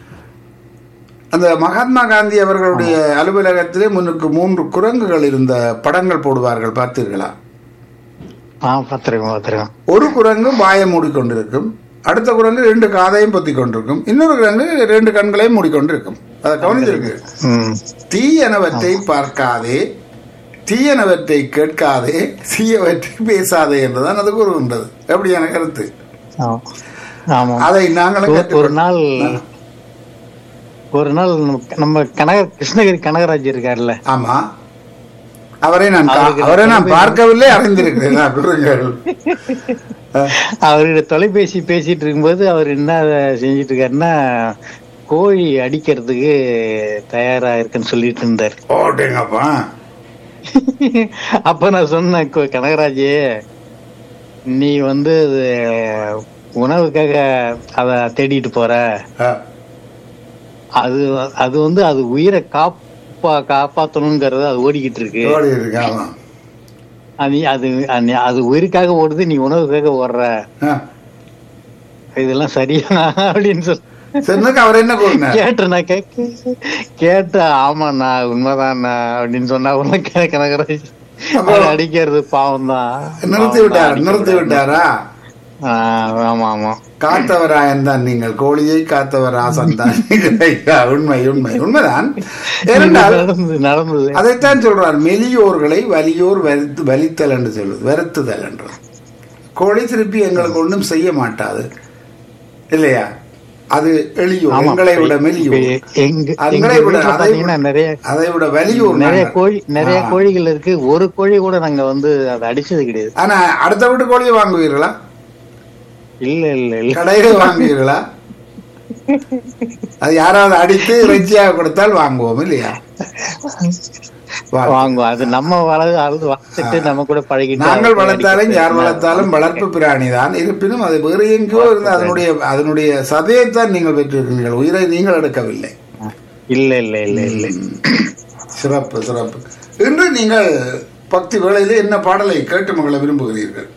அந்த மகாத்மா காந்தி அவர்களுடைய அலுவலகத்திலே முன்னுக்கு மூன்று குரங்குகள் இருந்த படங்கள் போடுவார்கள் பார்த்தீர்களா ஆஹ் பாத்திருக்கோம் பாத்திருக்கோம் ஒரு குரங்கு வாயை மூடிக்கொண்டிருக்கும் அடுத்த குரங்கு ரெண்டு காதையும் பொத்தி கொண்டிருக்கும் இன்னொரு குரங்கு ரெண்டு கண்களையும் மூடிக்கொண்டிருக்கும் அதை கவனிச்சிருக்கு ம் தீயனவற்றை பார்க்காதே தீயனவற்றை கேட்காதே தீயவற்றை பேசாதே என்றுதான் அது கூறுகின்றது எப்படியான கருத்து ஆமா. ஆமா அதை நாங்களும் ஒரு- ஒரு கற்றுக்கொண்டோம். நாள் ஒரு நாள் நம்ம- நம்ம கனக கிருஷ்ணகிரி கனகராஜ் இருக்காருல்ல ஆமா அவரை நான் கா- அவருக்கு அவரை நான் தொலைபேசி- பார்க்கவில்லை அறிந்திருக்கிறேன் நான் கூறுங்கள். அவர்கிட்ட தொலைபேசி பேசிட்டு இருக்கும்போது அவர் என்ன செஞ்சிட்டு இருக்காருன்னா கோழி அடிக்கிறதுக்கு தயாரா இருக்குன்னு சொல்லிட்டு இருந்தார் ஓட்டேங்கப்பா அப்ப நான் சொன்னேன் "கோ- கனகராஜே நீ வந்து இது உணவுக்காக அத தேடிட்டு போற ஆ, அது அது வந்து அது உயிரை காப்பா காப்பாத்தணுங்கிறது அது ஓடிக்கிட்டு இருக்கு ஓடி இருக்கு ஆமா அது அது அது- அது உயிருக்காக ஓடுது நீ உணவுக்காக ஓடுற ஆ. இதெல்லாம் சரியா அப்படின்னு சொல்லி சொன்னதுக்கு அவர் என்ன கூறினார் கேட்டு நான் கேட்க கேட்ட ஆமாண்ணா உண்மைதாண்ணா அப்படின்னு சொன்னா உடனே கே- கனகராஜ் அப்போ- அது அடிக்கிறது பாவம் தான் நிறுத்தி விட்டார் நிறுத்தி விட்டாரா ஆமா ஆமா காத்தவராயன் தான் நீங்கள் கோழியை காத்தவர் ஆசன் தான் நீங்கள். ஐயா, உண்மை உண்மை உண்மைதான் ஏனென்றால் நடந்தது நடந்தது அதைத்தான் சொல்றார் மெலியோர்களை வலியோர் வருத்து வலித்தல் என்று சொல்வது வருத்துதல் என்று கோழி திருப்பி எங்களுக்கு ஒன்றும் செய்ய மாட்டாது இல்லையா அது எளியோர் ஆமா. எங்களை விட மெலியோர் இப்ப எங்க எங்க எங்களை விட வீட்டுல அதை பாத்தீங்கன்னா நிறைய அதை விட வலியோர் நிறைய நாங்கள். கோழி நிறைய ஆ. கோழிகள் இருக்கு ஒரு கோழி கூட நாங்க வந்து அதை அடிச்சது கிடையாது ஆனா அடுத்த வீட்டு கோழியை வாங்குவீர்களா இல்ல இல்ல இல்ல கடையில வாங்குவீர்களா அது யாராவது அடித்து இறைச்சியாக கொடுத்தால் வாங்குவோம் இல்லையா வா- வாங்குவோம் அது நம்ம வளர்ந்து அழுது வளர்த்துட்டு நம்ம கூட பழகிட்டு நாங்கள் அதை வளர்த்தாலும் அடிக்கிறது. யார் வளர்த்தாலும் வளர்ப்பு பிராணி தான் இருப்பினும் அது வேறு எங்கேயோ இருந்து அதனுடைய அதனுடைய சதையைத்தான் நீங்கள் பெற்றிருக்கிறீர்கள் உயிரை நீங்கள் எடுக்கவில்லை இல்ல இல்ல இல்ல இல்ல சிறப்பு சிறப்பு இன்று நீங்கள் பக்தி வேளையிலே என்ன பாடலை கேட்டு மகள விரும்புகிறீர்கள்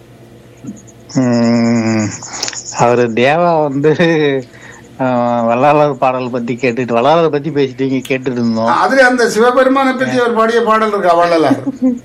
உம், அவரு தேவா வந்து ஆஹ், வல்லாளர் பாடல் பத்தி கேட்டுட்டு வல்லாளர் பத்தி பேசிட்டீங்க கேட்டுட்டு இருந்தோம் அதுல அந்த சிவபெருமானை பற்றி அவர் பாடிய பாடல் இருக்கா வள்ளலார்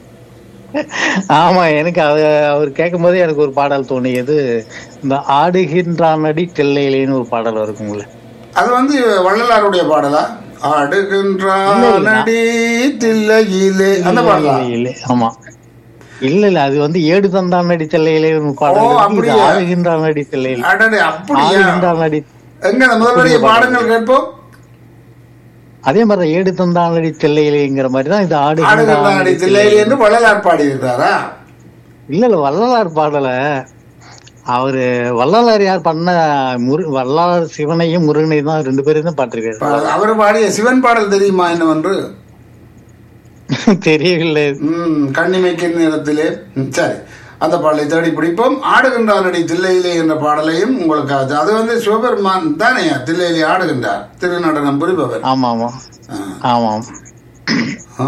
ஆமா எனக்கு அது அவர் கேட்கும் போதே எனக்கு ஒரு பாடல் தோணியது இந்த ஆடுகின்றானடி தெல்லையிலேன்னு ஒரு பாடல் இருக்குங்களே அது வந்து வள்ளலாருடைய பாடலா ஆடுகின்றானடி தில்லையிலே அந்த பாடலா இல்லை ஆமா இல்ல இல்ல அது வந்து ஏடு தந்தானடி தெல்லையிலே ஒரு பாடல் ஓ, இருக்கு. இது அப்படியா? ஆடுகின்றானடி தெல்லையிலே அடடே அப்படியா ஆடுகின்றானடி எங்க அந்த முதல்வரிய பாடங்கள் கேட்போம் அதே மாதிரி ஏடு தந்தானடி தெல்லையிலேங்கிற மாதிரி தான் இது ஆடுகின்றானடி ஆடுகின்றானடி தில்லையிலே என்று வள்ளலார் பாடி இருக்கிறாரா இல்ல இல்ல வள்ளலார் பாடல அவரு வள்ளலார் யார் பண்ண முரு வள்ளலார் சிவனையும் முருகனையும் தான் ரெண்டு பேரும் தான் பாட்டிருக்காரு அவர் பாடிய சிவன் பாடல் தெரியுமா என்னவென்று தெரியவில்லை ம் கண்ணிமைக்கின் நேரத்திலே ம், சரி அந்த பாடலை தேடி பிடிப்போம் ஆடுகின்றானடி தில்லையிலே என்ற பாடலையும் உங்களுக்கு அது- அது வந்து சிவபெருமான் தானே தில்லையிலே ஆடுகின்றார் திருநடனம் புரிபவர் ஆமா ஆமா ஆ. ஆமாம் ஆ.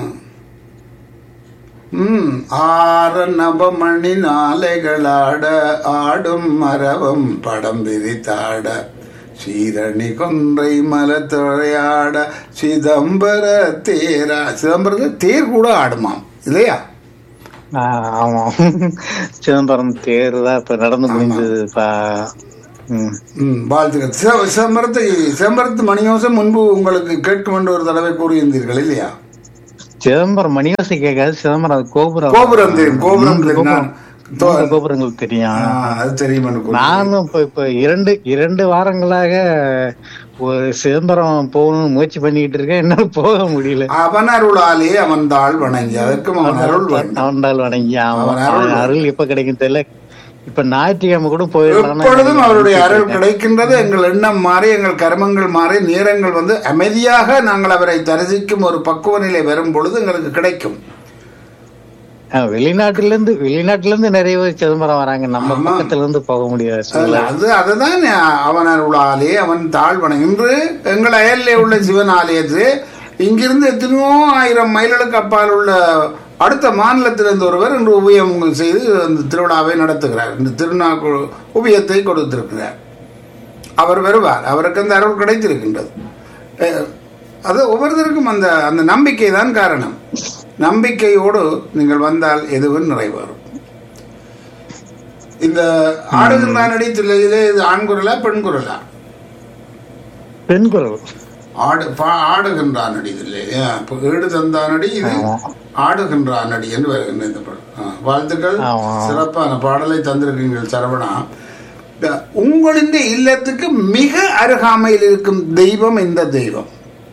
ம் ஆறு நபமணி நாளைகளாட ஆடும் மரபம் படம் விரித்தாட சீரணி கொன்றை மலத்துறையாட சிதம்பர தேரா சிதம்பரத்தில் தேர் கூட ஆடுமாம் இல்லையா ஆ, ஆமாம் சிதம்பரம் தேர் தான் இப்ப நடந்து முடிஞ்சது இப்ப ம். ம் வாழ்த்துக்கள் சித- சிதம்பரத்தை சிதம்பரத்து மணியோசம் முன்பு உங்களுக்கு கேட்கும் என்று ஒரு தடவை கூறியிருந்தீர்கள் இல்லையா சிதம்பரம் மணிவாசி கேட்காது சிதம்பரம் அது கோபுரம் கோபுரம் தெரியும் கோபுரம் தெரியும் நான் தோ- மூன்று கோபுரங்கள் தெரியும் ஆ, அது தெரியும் எனக்கு கூறி. நானும் இப்ப இப்ப இரண்டு இரண்டு வாரங்களாக ஒரு சிதம்பரம் போகணும்னு முயற்சி பண்ணிக்கிட்டு இருக்கேன் என்னால போக முடியல அவன் அருளாலே அவன் தாள் வணங்கி அதற்கும் அவன் அருள் வேண்டும் அவன்டால் வணங்கி அவன் அவன் அருள் அவன் அருள் எப்ப கிடைக்கும் தெரியல இப்ப ஞாயிற்றுக்கிழமை கூட போயிடலாம் எப்பொழுதும் அவருடைய அருள் கிடைக்கின்றது எங்கள் எண்ணம் மாறி எங்கள் கர்மங்கள் மாறி நேரங்கள் வந்து அமைதியாக நாங்கள் அவரை தரிசிக்கும் ஒரு பக்குவ நிலை வரும் பொழுது எங்களுக்கு கிடைக்கும் வெளிநாட்டுல இருந்து வெளிநாட்டுல இருந்து நிறைய பேர் சிதம்பரம் வராங்க நம்ம ஆமா. பக்கத்துல இருந்து போக முடியாது அதுல சூழல். அது அதுதான் அவன் அருளாலே அவன் தாழ் வணங்கி இன்று எங்கள் அயல்லே உள்ள சிவன் ஆலயத்து இங்கிருந்து எத்தனையோ ஆயிரம் மைல்களுக்கு அப்பால் உள்ள அடுத்த மாநிலத்திலிருந்து ஒருவர் இன்று உபயம் செய்து அந்த திருவிழாவை நடத்துகிறார் இந்த திருநாக்கு உபயத்தை கொடுத்திருக்கிறார் அவர் வருவார் அவருக்கு அந்த அருள் கிடைத்திருக்கின்றது அஹ், அது ஒவ்வொருத்தருக்கும் அந்த அந்த நம்பிக்கை தான் காரணம் நம்பிக்கையோடு நீங்கள் வந்தால் எதுவும் நிறைவேறும் இந்த ஆடுகின்றான் அடித்துள்ளையிலே இது ஆண் குரலா பெண் குரலா பெண் குரல் ஆடு பா- ஆடுகின்றான் அடி இல்லை இப்போ ஏடு தந்தான் அடி இது ஆடுகின்றான் அடி என்று வருகின்ற இந்த பாடல் ஆ, வாழ்த்துக்கள் ஆமா. சிறப்பான பாடலை தந்திருக்கீங்கள் சரவணா உங்களின் இல்லத்துக்கு மிக அருகாமையில் இருக்கும் தெய்வம் இந்த தெய்வம்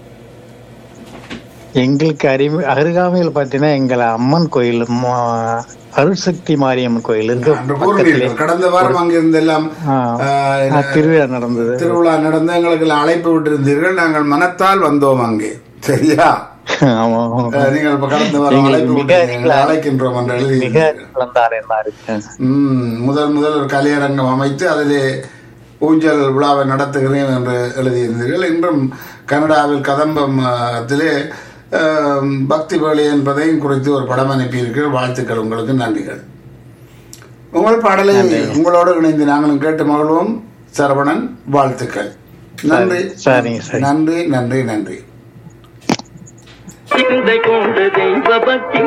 எங்களுக்கு அறிவு அருகாமையில் பாத்தீங்கன்னா எங்களை அம்மன் கோயில் ம- அருள்சக்தி மாரியம்மன் கோயில் இருக்கு அன்று பக்கத்திலே கூறினீர்கள் கடந்த வாரம் அங்கிருந்தெல்லாம் ஆ, ஆஹ், ஆ, திருவிழா நடந்தது திருவிழா நடந்து எங்களுக்கு அழைப்பு விட்டிருந்தீர்கள் நாங்கள் மனத்தால் வந்தோம் அங்கே சரியா ஆமா ஆமா. அஹ், நீங்கள் இப்ப கடந்த வாரம் எங்களுக்கு அழைப்பு மிக விட்டிருந்தீர்கள் அழைக்கின்றோம் என்று மிக எழுதியிருந்தீர்கள் வந்தாரேன் இருக்கு ம், முதல் முதல் ஒரு கலையரங்கம் அமைத்து அதிலே ஊஞ்சல் விழாவை நடத்துகிறேன் என்று எழுதியிருந்தீர்கள் இன்றும் கனடாவில் கதம்பத்திலே ஆம், பக்தி வேலை என்பதையும் குறித்து ஒரு படம் அனுப்பியிருக்கிறீர்கள் வாழ்த்துக்கள் உங்களுக்கு நன்றிகள் உங்கள் பாடலை உங்களோடு இணைந்து நாங்களும் கேட்டு மகிழ்வோம் சரவணன் வாழ்த்துக்கள் நன்றி சரிங்க சரி நன்றி நன்றி நன்றி சிந்தை கொண்டு தெய்வ பக்தி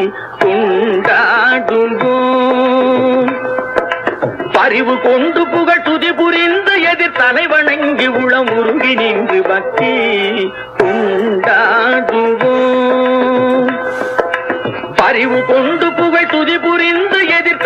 கொண்டாடுவோம் பரிவு கொண்டு புகழ் துதி புரிந்து எதிர் தலை வணங்கி உளம் உருகி நின்று பக்தி கொண்டாடுவோம் பரிவு கொண்டு புகழ் துதி புரிந்து எதிர்